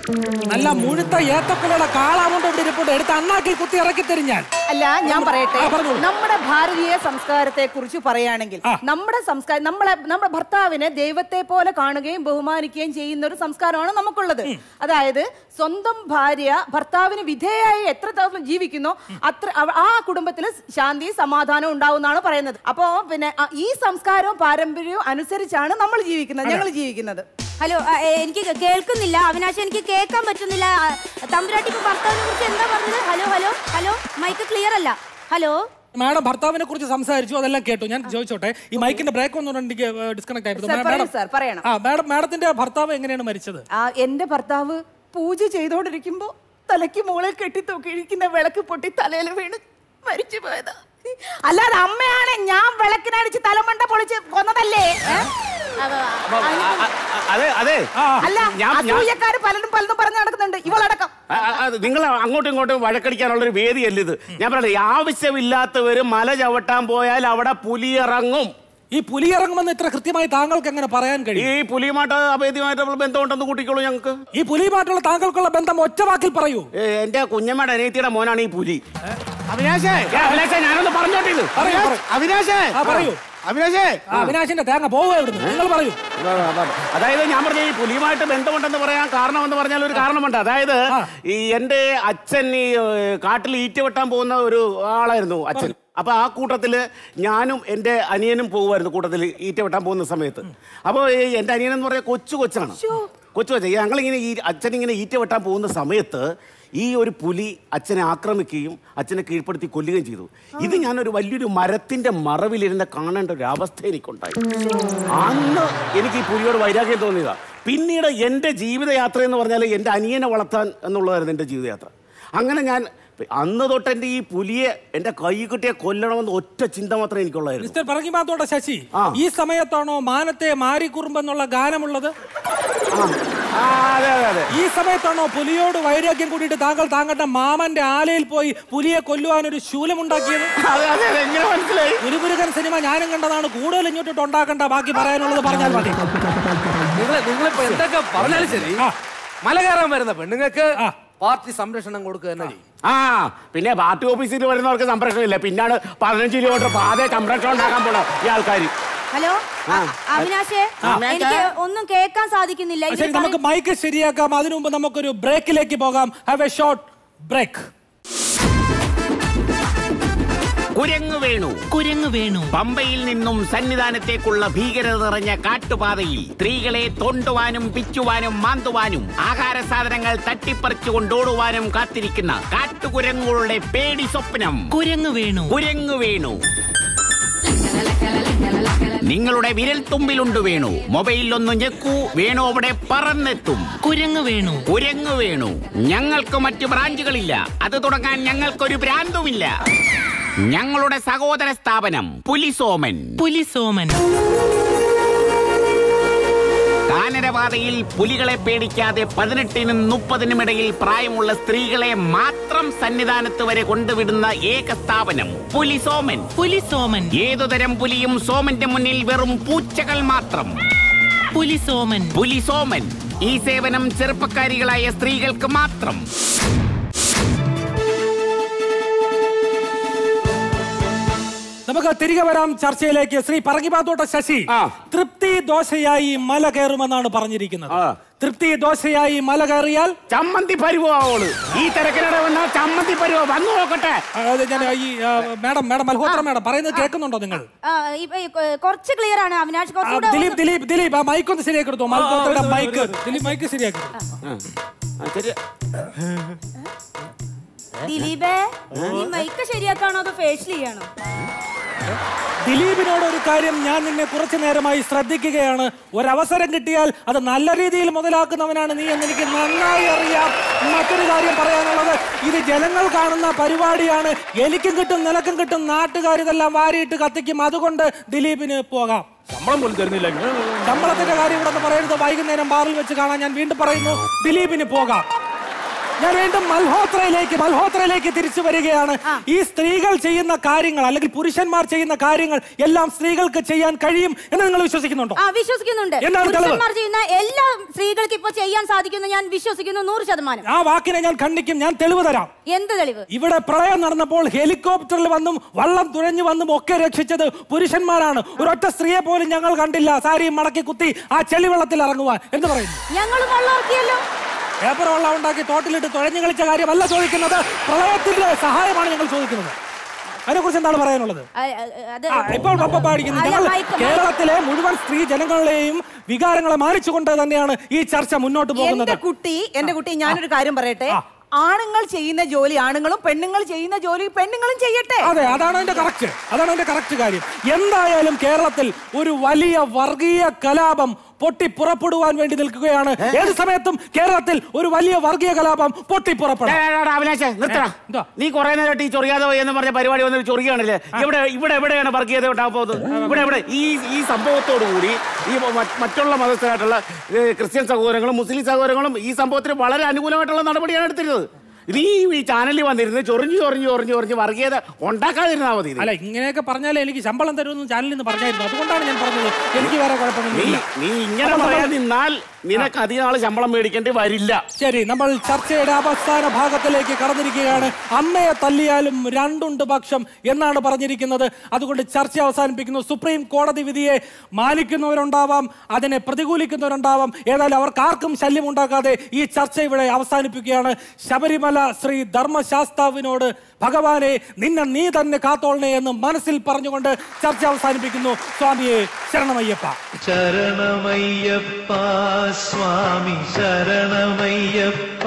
Speaker 9: നല്ല മുഴുത്ത ഏത്തക്കുലയുടെ കാളാമുണ്ട് ഇവിടെ ഇരിപ്പുണ്ട് എടുത്ത് അണ്ണാക്കി കുത്തി ഇറക്കി തരും ഞാൻ
Speaker 14: അല്ല ഞാൻ പറയട്ടെ
Speaker 9: ആ, പറഞ്ഞോളൂ.
Speaker 14: നമ്മുടെ ഭാരതീയ സംസ്കാരത്തെ കുറിച്ച് പറയുകയാണെങ്കിൽ നമ്മുടെ സംസ്കാരം നമ്മളെ നമ്മുടെ ഭർത്താവിനെ ദൈവത്തെ പോലെ കാണുകയും ബഹുമാനിക്കുകയും ചെയ്യുന്ന ഒരു സംസ്കാരമാണ് നമുക്കുള്ളത് അതായത് സ്വന്തം ഭാര്യ ഭർത്താവിന് വിധേയായി എത്ര ദിവസം ജീവിക്കുന്നോ അത്ര അവ- ആ കുടുംബത്തിൽ ശാന്തി സമാധാനം ഉണ്ടാവുന്നതാണ് പറയുന്നത് അപ്പോ പിന്നെ ആ, ഈ സംസ്കാരവും പാരമ്പര്യവും അനുസരിച്ചാണ് നമ്മൾ ജീവിക്കുന്നത് ഞങ്ങൾ ജീവിക്കുന്നത്
Speaker 11: ഹലോ ആ, ഏ, എനിക്ക് കേ- കേൾക്കുന്നില്ല അവിനാശ് എനിക്ക് കേൾക്കാൻ പറ്റുന്നില്ല ആ, തമ്പുരാട്ടി ഇപ്പൊ ഭർത്താവിനെ കുറിച്ച് എന്താ പറഞ്ഞത് hello hello hello mike clear അല്ല ഹലോ
Speaker 9: മാഡം ഭർത്താവിനെ കുറിച്ച് സംസാരിച്ചു അതെല്ലാം കേട്ടു ഞാൻ ചോദിച്ചോട്ടെ ഈ മൈക്കിന്റെ ബ്രേക്ക് ഒന്നും എനിക്ക് ഡിസ്കണക്ട് ആയിരുന്നു
Speaker 14: സർ, പറയൂ
Speaker 9: മാഡം
Speaker 14: സർ, പറയണം.
Speaker 9: ആ മാഡം മാഡത്തിന്റെ ഭർത്താവ് എങ്ങനെയാണ് മരിച്ചത്
Speaker 14: ആ എന്റെ ഭർത്താവ് പൂജ ചെയ്തോണ്ടിരിക്കുമ്പോ തലയ്ക്ക് മുകളിൽ കെട്ടി തൂക്കിയിരിക്കുന്ന വിളക്ക് പൊട്ടി തലയിൽ വീണ് മരിച്ചു പോയതാ അല്ലാതെ അമ്മയാണ് ഞാൻ വിളക്കിനടിച്ച് തലമണ്ട പൊളിച്ച് കൊന്നതല്ലേ ഏ?
Speaker 12: അതെ അതെ
Speaker 14: അല്ല
Speaker 12: ഞാൻ- ഞാൻ-
Speaker 14: അസൂയക്കാര് പലരും പലതും പറഞ്ഞു നടക്കുന്നുണ്ട് ഇവളടക്കം
Speaker 12: ആ, ആ, അത് നിങ്ങൾ അങ്ങോട്ടും ഇങ്ങോട്ടും വഴക്കടിക്കാനുള്ള ഒരു വേദിയല്ല ഇത് ഞാൻ പറയട്ടെ ആവശ്യമില്ലാത്തവര് മല ചവിട്ടാൻ പോയാൽ അവിടെ പുലി ഇറങ്ങും
Speaker 9: ഈ പുലി ഇറങ്ങുമെന്ന് ഇത്ര കൃത്യമായി താങ്കൾക്ക് എങ്ങനെ പറയാൻ കഴിയും
Speaker 12: ഈ പുലിയുമായിട്ട് അഭേദ്യമായിട്ടുള്ള ബന്ധമുണ്ടെന്ന് കൂട്ടിക്കോളൂ ഞങ്ങൾക്ക്
Speaker 9: ഈ പുലിയുമായിട്ടുള്ള താങ്കൾക്കുള്ള ബന്ധം ഒറ്റ വാക്കിൽ പറയൂ
Speaker 12: എന്റെ കുഞ്ഞമ്മയുടെ അനിയത്തിയുടെ മോനാണ് ഈ പുലി
Speaker 15: അവിനാശേ
Speaker 12: ഏ, അഭിലാഷേ, ഞാനൊന്ന് പറഞ്ഞോട്ടെ ഇത്
Speaker 9: പറയൂ, പറയൂ.
Speaker 15: അവിനാശേ
Speaker 9: ആ, പറയൂ.
Speaker 15: അവിനാശേ
Speaker 9: ആ, അവിനാശിന്റെ തേങ്ങ പോവുക ഇവിടുന്ന് നിങ്ങൾ പറയൂ
Speaker 12: അതായത് ഞാൻ പറഞ്ഞ ഈ പുലിയുമായിട്ട് ബന്ധമുണ്ടെന്ന് പറയാൻ കാരണം എന്ന് പറഞ്ഞാൽ ഒരു കാരണമുണ്ട് അതായത് ഈ എന്റെ അച്ഛൻ ഈ ഏഹ്, കാട്ടിൽ ഈറ്റ വെട്ടാൻ പോകുന്ന ഒരു ആളായിരുന്നു അച്ഛൻ അപ്പൊ ആ കൂട്ടത്തില് ഞാനും എന്റെ അനിയനും പോകുമായിരുന്നു കൂട്ടത്തിൽ ഈറ്റ വെട്ടാൻ പോകുന്ന സമയത്ത് അപ്പോൾ എന്റെ അനിയൻ എന്ന് പറഞ്ഞാൽ കൊച്ചു കൊച്ചാണ് കൊച്ചു കൊച്ച ഞങ്ങളിങ്ങനെ ഈ അച്ഛൻ ഇങ്ങനെ ഈറ്റ വെട്ടാൻ പോകുന്ന സമയത്ത് ഈ ഒരു പുലി അച്ഛനെ ആക്രമിക്കുകയും അച്ഛനെ കീഴ്പ്പെടുത്തി കൊല്ലുകയും ചെയ്തു ഇത് ഞാനൊരു വലിയൊരു മരത്തിന്റെ മറവിലിരുന്ന് കാണേണ്ട ഒരു അവസ്ഥ എനിക്കുണ്ടായി അന്ന് എനിക്ക് ഈ പുലിയോട് വൈരാഗ്യം തോന്നിയതാ പിന്നീട് എൻ്റെ ജീവിതയാത്ര എന്ന് പറഞ്ഞാൽ എൻ്റെ അനിയനെ വളർത്താൻ എന്നുള്ളതായിരുന്നു എൻ്റെ ജീവിതയാത്ര അങ്ങനെ ഞാൻ അന്ന് തൊട്ട് എൻ്റെ ഈ പുലിയെ എൻ്റെ കൈ കിട്ടിയെ കൊല്ലണമെന്ന് ഒറ്റ ചിന്ത മാത്രമേ എനിക്കുള്ളായിരുന്നു
Speaker 9: മിസ്റ്റർ പറങ്ങിമാത്തോടെ ശശി ഈ സമയത്താണോ മാനത്തെ മാരിക്കുറുമ്പ് എന്നുള്ള ഗാനമുള്ളത്
Speaker 12: അതെ അതെ അതെ
Speaker 9: ഈ സമയത്താണോ പുലിയോട് വൈരാഗ്യം കൂടിയിട്ട് താങ്കൾ താങ്കളുടെ മാമന്റെ ആലയിൽ പോയി പുലിയെ കൊല്ലുവാൻ ഒരു ശൂലമുണ്ടാക്കിയത്
Speaker 12: അതെ അതെ അതെ എങ്ങനെ മനസ്സിലായി
Speaker 9: പുലിപുരുകൻ സിനിമ ഞാനും കണ്ടതാണ് കൂടുതൽ ഇങ്ങോട്ടിട്ട് ഉണ്ടാക്കണ്ട ബാക്കി പറയാനുള്ളത് പറഞ്ഞാൽ മതി
Speaker 13: നിങ്ങൾ നിങ്ങളിപ്പോ എന്തൊക്കെ പറഞ്ഞാലും ശരി മല കയറാൻ വരുന്ന പെണ്ണുങ്ങൾക്ക് പാർട്ടി സംരക്ഷണം കൊടുക്കുക തന്നെ ചെയ്യും
Speaker 12: ആ പിന്നെ പാർട്ടി ഓഫീസിൽ വരുന്നവർക്ക് സംരക്ഷണം ഇല്ല പിന്നാണ് പതിനഞ്ച് കിലോമീറ്റർ പാത സംരക്ഷണം ഉണ്ടാക്കാൻ പോണ ഈ ആൾക്കാർ
Speaker 11: ഹലോ
Speaker 12: ആ.
Speaker 11: അവിനാശേ
Speaker 9: ആ.
Speaker 11: എനിക്ക് ഒന്നും കേൾക്കാൻ സാധിക്കുന്നില്ല
Speaker 9: ശരി
Speaker 11: ഇതിൽ
Speaker 9: നമുക്ക് മൈക്ക് ശരിയാക്കാം അതിനു മുമ്പ് നമുക്കൊരു ബ്രേക്കിലേക്ക് പോകാം ഹാവ് എ ഷോർട്ട് ബ്രേക്ക്
Speaker 10: കുരങ്ങു വേണു
Speaker 19: കുരങ്ങു വേണു
Speaker 10: പമ്പയിൽ നിന്നും സന്നിധാനത്തേക്കുള്ള ഭീകരത നിറഞ്ഞ കാട്ടുപാതയിൽ സ്ത്രീകളെ തോണ്ടുവാനും പിച്ചുവാനും മാന്തുവാനും ആഹാര സാധനങ്ങൾ തട്ടിപ്പറിച്ചു കൊണ്ടോടുവാനും കാത്തിരിക്കുന്ന കാട്ടുകുരങ്ങുകളുടെ പേടി സ്വപ്നം
Speaker 19: കുരങ്ങു വേണു
Speaker 10: കുരങ്ങു വേണു നിങ്ങളുടെ വിരൽ തുമ്പിലുണ്ട് വേണു മൊബൈലിൽ ഒന്ന് ഞെക്കൂ വേണു അവിടെ പറന്നെത്തും
Speaker 19: കുരങ്ങു വേണു
Speaker 10: കുരങ്ങു വേണു ഞങ്ങൾക്ക് മറ്റു ബ്രാഞ്ചുകളില്ല അത് തുടങ്ങാൻ ഞങ്ങൾക്കൊരു ഭ്രാന്തുമില്ല ഞങ്ങളുടെ സഹോദര സ്ഥാപനം പുലിസോമൻ
Speaker 19: പുലിസോമൻ
Speaker 10: കാനരപാതയിൽ പുലികളെ പേടിക്കാതെ പതിനെട്ടിനും മുപ്പതിനും ഇടയിൽ പ്രായമുള്ള സ്ത്രീകളെ മാത്രം സന്നിധാനത്ത് വരെ കൊണ്ടുവിടുന്ന ഏക സ്ഥാപനം പുലിസോമൻ
Speaker 19: പുലിസോമൻ
Speaker 10: ഏതുതരം പുലിയും സോമന്റെ മുന്നിൽ വെറും പൂച്ചകൾ മാത്രം
Speaker 19: പുലിസോമൻ
Speaker 10: പുലിസോമൻ ഈ സേവനം ചെറുപ്പക്കാരികളായ സ്ത്രീകൾക്ക് മാത്രം
Speaker 9: നമുക്ക് തിരികെ വരാം ചർച്ചയിലേക്ക് ശ്രീ പറങ്ങിപ്പാത്തോട്ട ശശി തൃപ്തി ദോശയായി മല കയറുമെന്നാണ് പറഞ്ഞിരിക്കുന്നത് തൃപ്തി ദോശയായി മല കയറിയാൽ
Speaker 12: ചമ്മന്തി പരുവാവോള് ഈ തിരക്കിനിടെ വന്ന ചമ്മന്തി പരുവ വന്നു നോക്കട്ടെ
Speaker 9: അത് ഞാൻ ഈ ആ, മാഡം മാഡം മൽഹോത്ര മാഡം പറയുന്നത് കേൾക്കുന്നുണ്ടോ നിങ്ങൾ
Speaker 11: ആ, ഇപ്പൊ ഈ കൊ- കുറച്ച് ക്ലിയർ ആണ് അവിനാഷ്
Speaker 9: ആ,
Speaker 11: കുറച്ചുകൂടെ
Speaker 9: ദിലീപ്
Speaker 11: ഒന്ന്
Speaker 9: ദിലീപ് ദിലീപ് ആ മൈക്ക് ഒന്ന് ശരിയാക്കി എടുത്തോ മൽഹോത്രയുടെ മൈക്ക് ദിലീപ് മൈക്ക് ശരിയാക്കി
Speaker 11: ദിലീപേ ഈ മൈക്ക് ശരിയാക്കാണോ അതോ ഫേഷ്യൽ ചെയ്യണോ
Speaker 9: ദിലീപിനോട് ഒരു കാര്യം ഞാൻ നിന്നെ കുറച്ചു നേരമായി ശ്രദ്ധിക്കുകയാണ് ഒരവസരം കിട്ടിയാൽ അത് നല്ല രീതിയിൽ മുതലാക്കുന്നവനാണ് നീ എന്ന് എനിക്ക് നന്നായി അറിയാം മറ്റൊരു കാര്യം പറയാനുള്ളത് ഇത് ജനങ്ങൾ കാണുന്ന പരിപാടിയാണ് എനിക്കും കിട്ടും നിനക്കും കിട്ടും നാട്ടുകാർ ഇതെല്ലാം വാരിയിട്ട് കത്തിക്കും അതുകൊണ്ട് ദിലീപിന് പോകാം
Speaker 13: ശമ്പളം പോലും തരുന്നില്ല
Speaker 9: ശമ്പളത്തിന്റെ കാര്യം ഇവിടെ നിന്ന് പറയരുത് വൈകുന്നേരം ബാറിൽ വെച്ച് കാണാൻ ഞാൻ വീണ്ടും പറയുന്നു ദിലീപിന് പോകാം ഞാൻ വീണ്ടും മൽഹോത്രയിലേക്ക് മൽഹോത്രയിലേക്ക് തിരിച്ചു വരികയാണ് ഈ സ്ത്രീകൾ ചെയ്യുന്ന കാര്യങ്ങൾ അല്ലെങ്കിൽ പുരുഷന്മാർ ചെയ്യുന്ന കാര്യങ്ങൾ എല്ലാം സ്ത്രീകൾക്ക് ചെയ്യാൻ കഴിയും എന്ന് നിങ്ങൾ വിശ്വസിക്കുന്നുണ്ടോ
Speaker 11: ആ വിശ്വസിക്കുന്നുണ്ട്
Speaker 9: എന്താണ് തെളിവ്?
Speaker 11: പുരുഷന്മാർ ചെയ്യുന്ന എല്ലാ സ്ത്രീകൾക്ക് ഇപ്പൊ ചെയ്യാൻ സാധിക്കുന്നു ഞാൻ വിശ്വസിക്കുന്നു നൂറ് ശതമാനം
Speaker 9: ആ വാക്കിനെ ഞാൻ ഖണ്ഡിക്കും ഞാൻ തെളിവ് തരാം
Speaker 11: എന്ത് തെളിവ്
Speaker 9: ഇവിടെ പ്രളയം നടന്നപ്പോൾ ഹെലികോപ്റ്ററിൽ വന്നും വള്ളം തുഴഞ്ഞു വന്നും ഒക്കെ രക്ഷിച്ചത് പുരുഷന്മാരാണ് ഒരൊറ്റ സ്ത്രീയെ പോലും ഞങ്ങൾ കണ്ടില്ല സാരിയും മടക്കി കുത്തി ആ ചെളിവെള്ളത്തിൽ ഇറങ്ങുവാൻ എന്ന് പറയുന്നു
Speaker 11: ഞങ്ങൾ വെള്ളമാക്കിയല്ലോ
Speaker 9: പേപ്പർ വെള്ളം ഉണ്ടാക്കി തോട്ടിലിട്ട് തുഴഞ്ഞു കളിച്ച കാര്യമല്ല ചോദിക്കുന്നത് പ്രളയത്തിന്റെ സഹായമാണ് ഞങ്ങൾ ചോദിക്കുന്നത് അതിനെക്കുറിച്ച് എന്താണ് പറയാനുള്ളത്
Speaker 11: ആ, ആ, അത്
Speaker 9: ആ, ഇപ്പോൾ പപ്പ പാടിക്കുന്നു
Speaker 11: അല്ല,
Speaker 9: ഞങ്ങൾ
Speaker 11: മൈക്ക്,
Speaker 9: കേരളത്തിലെ മുഴുവൻ സ്ത്രീ ജനങ്ങളെയും വികാരങ്ങളെ മാനിച്ചുകൊണ്ട് തന്നെയാണ് ഈ ചർച്ച മുന്നോട്ട് പോകുന്നത്
Speaker 14: എന്റെ കുട്ടി എന്റെ കുട്ടി ഞാനൊരു കാര്യം പറയട്ടെ ആണുങ്ങൾ ചെയ്യുന്ന ജോലി ആണുങ്ങളും പെണ്ണുങ്ങൾ ചെയ്യുന്ന ജോലി പെണ്ണുങ്ങളും ചെയ്യട്ടെ
Speaker 9: അതെ അതാണ് അതിന്റെ കറക്റ്റ് അതാണ് അതിന്റെ കറക്റ്റ് കാര്യം എന്തായാലും കേരളത്തിൽ ഒരു വലിയ വർഗീയ കലാപം പൊട്ടി പുറപ്പെടുവാൻ വേണ്ടി നിൽക്കുകയാണ് ഏത് സമയത്തും കേരളത്തിൽ ഒരു വലിയ വർഗീയ കലാപം പൊട്ടി പുറപ്പെടാം
Speaker 12: അവിനാശേ നിർത്തടാ നീ കുറെ നേരമായിട്ട് ഈ ചൊറിയാതെ പോയി എന്ന് പറഞ്ഞ പരിപാടി വന്ന് ചൊറിയാണല്ലേ ഇവിടെ ഇവിടെ എവിടെയാണ് വർഗീയത ഉണ്ടാകാൻ പോകുന്നത് ഇവിടെ ഇവിടെ ഈ ഈ സംഭവത്തോടു കൂടി ഈ മ- മറ്റുള്ള മതസ്ഥരായിട്ടുള്ള ഏ, ക്രിസ്ത്യൻ സഹോദരങ്ങളും മുസ്ലിം സഹോദരങ്ങളും ഈ സംഭവത്തിന് വളരെ അനുകൂലമായിട്ടുള്ള നടപടിയാണ് എടുത്തിരുന്നത് നീ ഈ ചാനലിൽ വന്നിരുന്ന് ചൊറിഞ്ഞു ചൊറിഞ്ഞു ചൊറിഞ്ഞു ചൊറിഞ്ഞ് വർഗീയത ഉണ്ടാക്കാതിരുന്നാ മതി ഇത്.
Speaker 9: അല്ല ഇങ്ങനെയൊക്കെ പറഞ്ഞാലേ എനിക്ക് ശമ്പളം തരുമെന്ന് ചാനലിൽ നിന്ന് പറഞ്ഞായിരുന്നു അതുകൊണ്ടാണ് ഞാൻ പറഞ്ഞത് എനിക്ക് വേറെ
Speaker 12: നീ
Speaker 9: കുഴപ്പമൊന്നുമില്ല
Speaker 12: നീ ഇങ്ങനെ
Speaker 9: അപ്പോൾ
Speaker 12: പറയാൻ
Speaker 9: നമ്മൾ-
Speaker 12: നിന്നാൽ നിനക്ക് അധികം നാള് ശമ്പളം മേടിക്കേണ്ടി വരില്ല
Speaker 9: ശരി നമ്മൾ ചർച്ചയുടെ അവസാന ഭാഗത്തിലേക്ക് കടന്നിരിക്കുകയാണ് അമ്മയെ തല്ലിയാലും രണ്ടുണ്ട് പക്ഷം എന്നാണ് പറഞ്ഞിരിക്കുന്നത് അതുകൊണ്ട് ചർച്ച അവസാനിപ്പിക്കുന്നു സുപ്രീം കോടതി വിധിയെ മാനിക്കുന്നവരുണ്ടാവാം അതിനെ പ്രതികൂലിക്കുന്നവരുണ്ടാവാം ഏതായാലും അവർക്ക് ആർക്കും ശല്യം ഉണ്ടാക്കാതെ ഈ ചർച്ച ഇവിടെ അവസാനിപ്പിക്കുകയാണ് ശബരിമല ശ്രീ ധർമ്മശാസ്താവിനോട് ഭഗവാനെ നിന്നെ നീ തന്നെ കാത്തോളണേ എന്ന് മനസ്സിൽ പറഞ്ഞുകൊണ്ട് ചർച്ച അവസാനിപ്പിക്കുന്നു സ്വാമിയെ ശരണമയ്യപ്പ
Speaker 1: ശരണമയ്യപ്പ സ്വാമി ശരണമയ്യപ്പ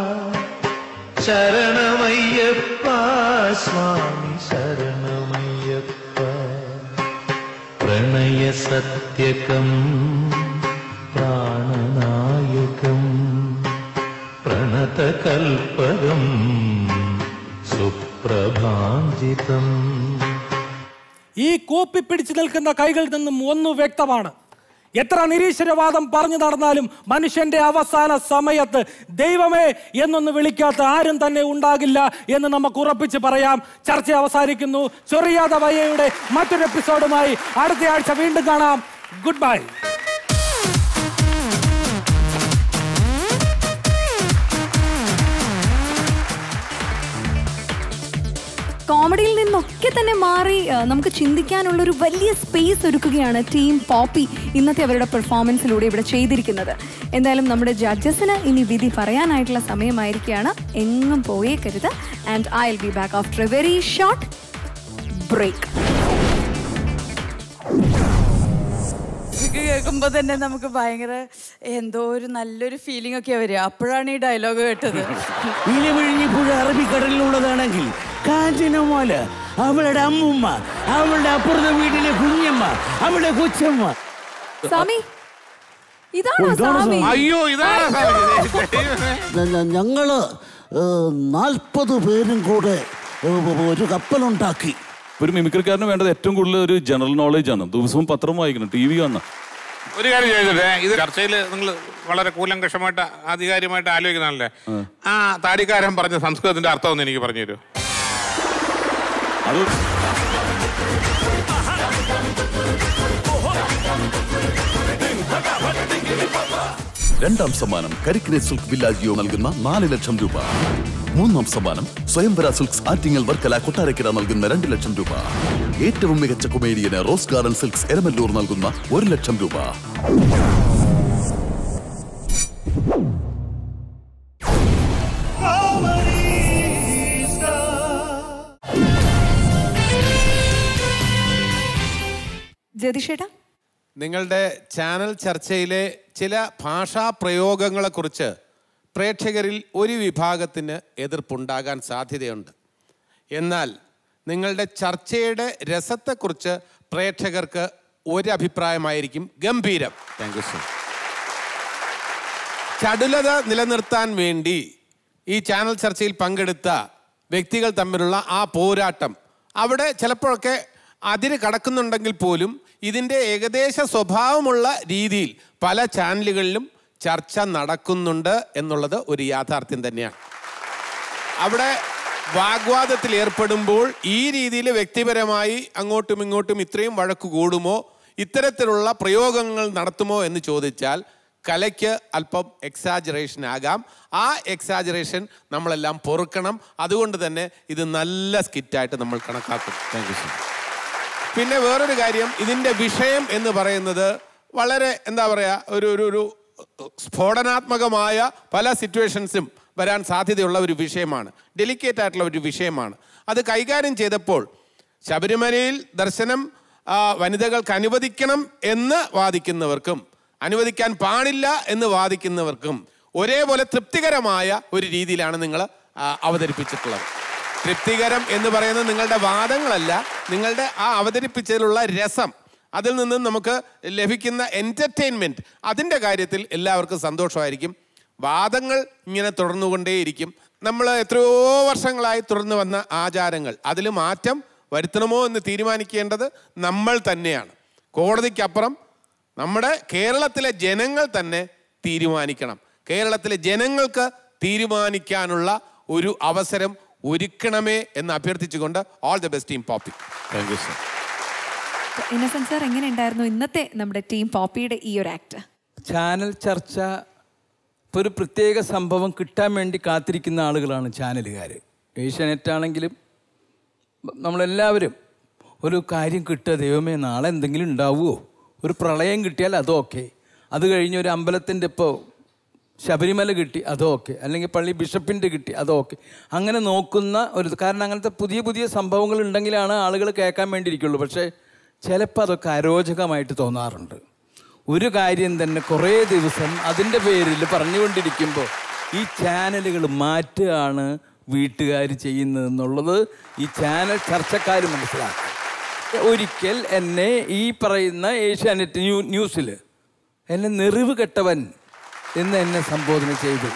Speaker 1: ശരണമയ്യപ്പ സ്വാമി ശരണമയ്യപ്പ പ്രണയ സത്യകം പ്രാണനായകം പ്രണതകൽപകം സുപ്രഭാഞ്ചിതം
Speaker 9: ഈ കൂപ്പി പിടിച്ചു നിൽക്കുന്ന കൈകളിൽ നിന്നും ഒന്ന് വ്യക്തമാണ് എത്ര നിരീശ്വരവാദം പറഞ്ഞു നടന്നാലും മനുഷ്യന്റെ അവസാന സമയത്ത് ദൈവമേ എന്നൊന്ന് വിളിക്കാത്ത ആരും തന്നെ ഉണ്ടാകില്ല എന്ന് നമുക്ക് ഉറപ്പിച്ച് പറയാം ചർച്ച അവസാനിക്കുന്നു ചൊറിയാത വയ്യയുടെ മറ്റൊരു എപ്പിസോഡുമായി അടുത്ത ആഴ്ച വീണ്ടും കാണാം ഗുഡ് ബൈ
Speaker 2: കോമഡിയിൽ നിന്നൊക്കെ തന്നെ മാറി ആ, നമുക്ക് ചിന്തിക്കാനുള്ള ഒരു വലിയ സ്പേസ് ഒരുക്കുകയാണ് ടീം പോപ്പി ഇന്നത്തെ അവരുടെ പെർഫോമൻസിലൂടെ ഇവിടെ ചെയ്തിരിക്കുന്നത് എന്തായാലും നമ്മുടെ ജഡ്ജസിന് ഇനി വിധി പറയാനായിട്ടുള്ള സമയമായിരിക്കുകയാണ് എങ്ങും പോയേക്കരുത് and I will be back after a very short break
Speaker 6: ഇത് കേൾക്കുമ്പോ തന്നെ നമുക്ക് ഭയങ്കര എന്തോ ഒരു നല്ലൊരു ഫീലിംഗ് ഒക്കെ വരിക അപ്പോഴാണ് ഈ ഡയലോഗ് കേട്ടത്
Speaker 12: ഇലവിഴിഞ്ഞി പുഴ അറബിക്കടലിലുള്ളതാണെങ്കിൽ കാഞ്ചനമോല അവളുടെ അമ്മുമ്മ അവളുടെ അപ്പുറത്തെ വീട്ടിലെ കുഞ്ഞമ്മ അവളുടെ കൊച്ചമ്മ
Speaker 2: സ്വാമി ഇതാണോ സ്വാമി
Speaker 20: അയ്യോ ഇതാണ്
Speaker 21: ഞങ്ങള് നാൽപ്പത് പേരും കൂടെ ഏ, ഒരു കപ്പലുണ്ടാക്കി
Speaker 4: ഒരു മിമിക്രിക്കാരന് വേണ്ടത് ഏറ്റവും കൂടുതൽ ഒരു ജനറൽ നോളജ് ആണ് ദിവസവും പത്രം വായിക്കണം ടി വി കാണണം
Speaker 20: ഒരു കാര്യം ചെയ്തിട്ടേ ഇത് ചർച്ചയിൽ നിങ്ങൾ വളരെ കൂലങ്കഷമായിട്ട് ആധികാരികമായിട്ട് ആലോചിക്കുന്നതല്ലേ ആ താടിക്കാരൻ പറഞ്ഞ സംസ്കൃതത്തിന്റെ അർത്ഥം ഒന്ന് എനിക്ക് പറഞ്ഞു തരൂ
Speaker 4: അത്
Speaker 18: രണ്ടാം സമ്മാനം കരിക്കിനെ സിൽക്ക് വില്ലാജിയോ നൽകുന്ന നാല് ലക്ഷം രൂപ മൂന്നാം സമ്മാനം സ്വയംവര സിൽക്സ് ആറ്റിങ്ങൽ വർക്കല കൊട്ടാരക്കര നൽകുന്ന രണ്ട് ലക്ഷം രൂപ ഏറ്റവും മികച്ച കൊമേഡിയന് റോസ് ഗാർഡൻ സിൽക്സ് എരമല്ലൂർ നൽകുന്ന ഒരു ലക്ഷം രൂപ
Speaker 2: ജതിഷേട്ടാ
Speaker 3: നിങ്ങളുടെ ചാനൽ ചർച്ചയിലെ ചില ഭാഷാ പ്രയോഗങ്ങളെക്കുറിച്ച് പ്രേക്ഷകരിൽ ഒരു വിഭാഗത്തിന് എതിർപ്പുണ്ടാകാൻ സാധ്യതയുണ്ട് എന്നാൽ നിങ്ങളുടെ ചർച്ചയുടെ രസത്തെക്കുറിച്ച് പ്രേക്ഷകർക്ക് ഒരഭിപ്രായമായിരിക്കും ഗംഭീരം താങ്ക് യു സർ ചടുലത നിലനിർത്താൻ വേണ്ടി ഈ ചാനൽ ചർച്ചയിൽ പങ്കെടുത്ത വ്യക്തികൾ തമ്മിലുള്ള ആ പോരാട്ടം അവിടെ ചിലപ്പോഴൊക്കെ അതിര് കടക്കുന്നുണ്ടെങ്കിൽ പോലും ഇതിൻ്റെ ഏകദേശ സ്വഭാവമുള്ള രീതിയിൽ പല ചാനലുകളിലും ചർച്ച നടക്കുന്നുണ്ട് എന്നുള്ളത് ഒരു യാഥാർത്ഥ്യം തന്നെയാണ് അവിടെ വാഗ്വാദത്തിൽ ഏർപ്പെടുമ്പോൾ ഈ രീതിയിൽ വ്യക്തിപരമായി അങ്ങോട്ടും ഇങ്ങോട്ടും ഇത്രയും വഴക്ക് കൂടുമോ ഇത്തരത്തിലുള്ള പ്രയോഗങ്ങൾ നടത്തുമോ എന്ന് ചോദിച്ചാൽ കലയ്ക്ക് അല്പം എക്സാജറേഷൻ ആകാം ആ എക്സാജറേഷൻ നമ്മളെല്ലാം പൊറുക്കണം അതുകൊണ്ട് തന്നെ ഇത് നല്ല സ്കിറ്റായിട്ട് നമ്മൾ കണക്കാക്കും താങ്ക് യു സർ പിന്നെ വേറൊരു കാര്യം ഇതിൻ്റെ വിഷയം എന്ന് പറയുന്നത് വളരെ എന്താ പറയുക ഒരു ഒരു ഒരു സ്ഫോടനാത്മകമായ പല സിറ്റുവേഷൻസും വരാൻ സാധ്യതയുള്ള ഒരു വിഷയമാണ് ഡെലിക്കേറ്റ് ആയിട്ടുള്ള ഒരു വിഷയമാണ് അത് കൈകാര്യം ചെയ്തപ്പോൾ ശബരിമലയിൽ ദർശനം ആ, വനിതകൾക്ക് അനുവദിക്കണം എന്ന് വാദിക്കുന്നവർക്കും അനുവദിക്കാൻ പാടില്ല എന്ന് വാദിക്കുന്നവർക്കും ഒരേപോലെ തൃപ്തികരമായ ഒരു രീതിയിലാണ് നിങ്ങൾ ആ, അവതരിപ്പിച്ചിട്ടുള്ളത് തൃപ്തികരം എന്ന് പറയുന്നത് നിങ്ങളുടെ വാദങ്ങളല്ല നിങ്ങളുടെ ആ അവതരിപ്പിച്ചതിലുള്ള രസം അതിൽ നിന്ന് നമുക്ക് ലഭിക്കുന്ന എൻ്റർടൈൻമെൻറ്റ് അതിൻ്റെ കാര്യത്തിൽ എല്ലാവർക്കും സന്തോഷമായിരിക്കും വാദങ്ങൾ ഇങ്ങനെ തുടർന്നുകൊണ്ടേയിരിക്കും നമ്മൾ എത്രയോ വർഷങ്ങളായി തുടർന്നു വന്ന ആചാരങ്ങൾ അതിൽ മാറ്റം വരുത്തണമോ എന്ന് തീരുമാനിക്കേണ്ടത് നമ്മൾ തന്നെയാണ് കോടതിക്കപ്പുറം നമ്മുടെ കേരളത്തിലെ ജനങ്ങൾ തന്നെ തീരുമാനിക്കണം കേരളത്തിലെ ജനങ്ങൾക്ക് തീരുമാനിക്കാനുള്ള ഒരു അവസരം ഒരുക്കണമേ എന്ന് അഭ്യർത്ഥിച്ചുകൊണ്ട് all the best team Poppy thank you sir
Speaker 2: Innocent sir എങ്ങനെ ഉണ്ടായിരുന്നു ഇന്നത്തെ നമ്മുടെ ടീം പോപ്പിയുടെ ഈ ഒരു ആക്ട്
Speaker 7: ചാനൽ ചർച്ച ഇപ്പോൾ ഒരു പ്രത്യേക സംഭവം കിട്ടാൻ വേണ്ടി കാത്തിരിക്കുന്ന ആളുകളാണ് ചാനലുകാർ ഏഷ്യാനെറ്റ് ആണെങ്കിലും നമ്മളെല്ലാവരും ഒരു കാര്യം കിട്ടുക ദൈവമേ നാളെ എന്തെങ്കിലും ഉണ്ടാവുമോ ഒരു പ്രളയം കിട്ടിയാൽ അതൊക്കെ അത് കഴിഞ്ഞ് ഒരു അമ്പലത്തിൻ്റെ ഇപ്പോൾ ശബരിമല കിട്ടി അതൊക്കെ അല്ലെങ്കിൽ പള്ളി ബിഷപ്പിൻ്റെ കിട്ടി അതൊക്കെ അങ്ങനെ നോക്കുന്ന ഒരു കാരണം അങ്ങനത്തെ പുതിയ പുതിയ സംഭവങ്ങൾ ഉണ്ടെങ്കിലാണ് ആളുകൾ കേൾക്കാൻ വേണ്ടിയിരിക്കുള്ളൂ പക്ഷേ ചിലപ്പോൾ അതൊക്കെ അരോചകമായിട്ട് തോന്നാറുണ്ട് ഒരു കാര്യം തന്നെ കുറേ ദിവസം അതിൻ്റെ പേരിൽ പറഞ്ഞുകൊണ്ടിരിക്കുമ്പോൾ ഈ ചാനലുകൾ മാറ്റുകയാണ് വീട്ടുകാർ ചെയ്യുന്നത് എന്നുള്ളത് ഈ ചാനൽ ചർച്ചക്കാർ മനസ്സിലാക്കും ഒരിക്കൽ എന്നെ ഈ പറയുന്ന ഏഷ്യാനെറ്റ് ന്യൂ ന്യൂസിൽ എന്നെ നെറിവ് കെട്ടവൻ എന്ന് എന്നെ സംബോധന ചെയ്തു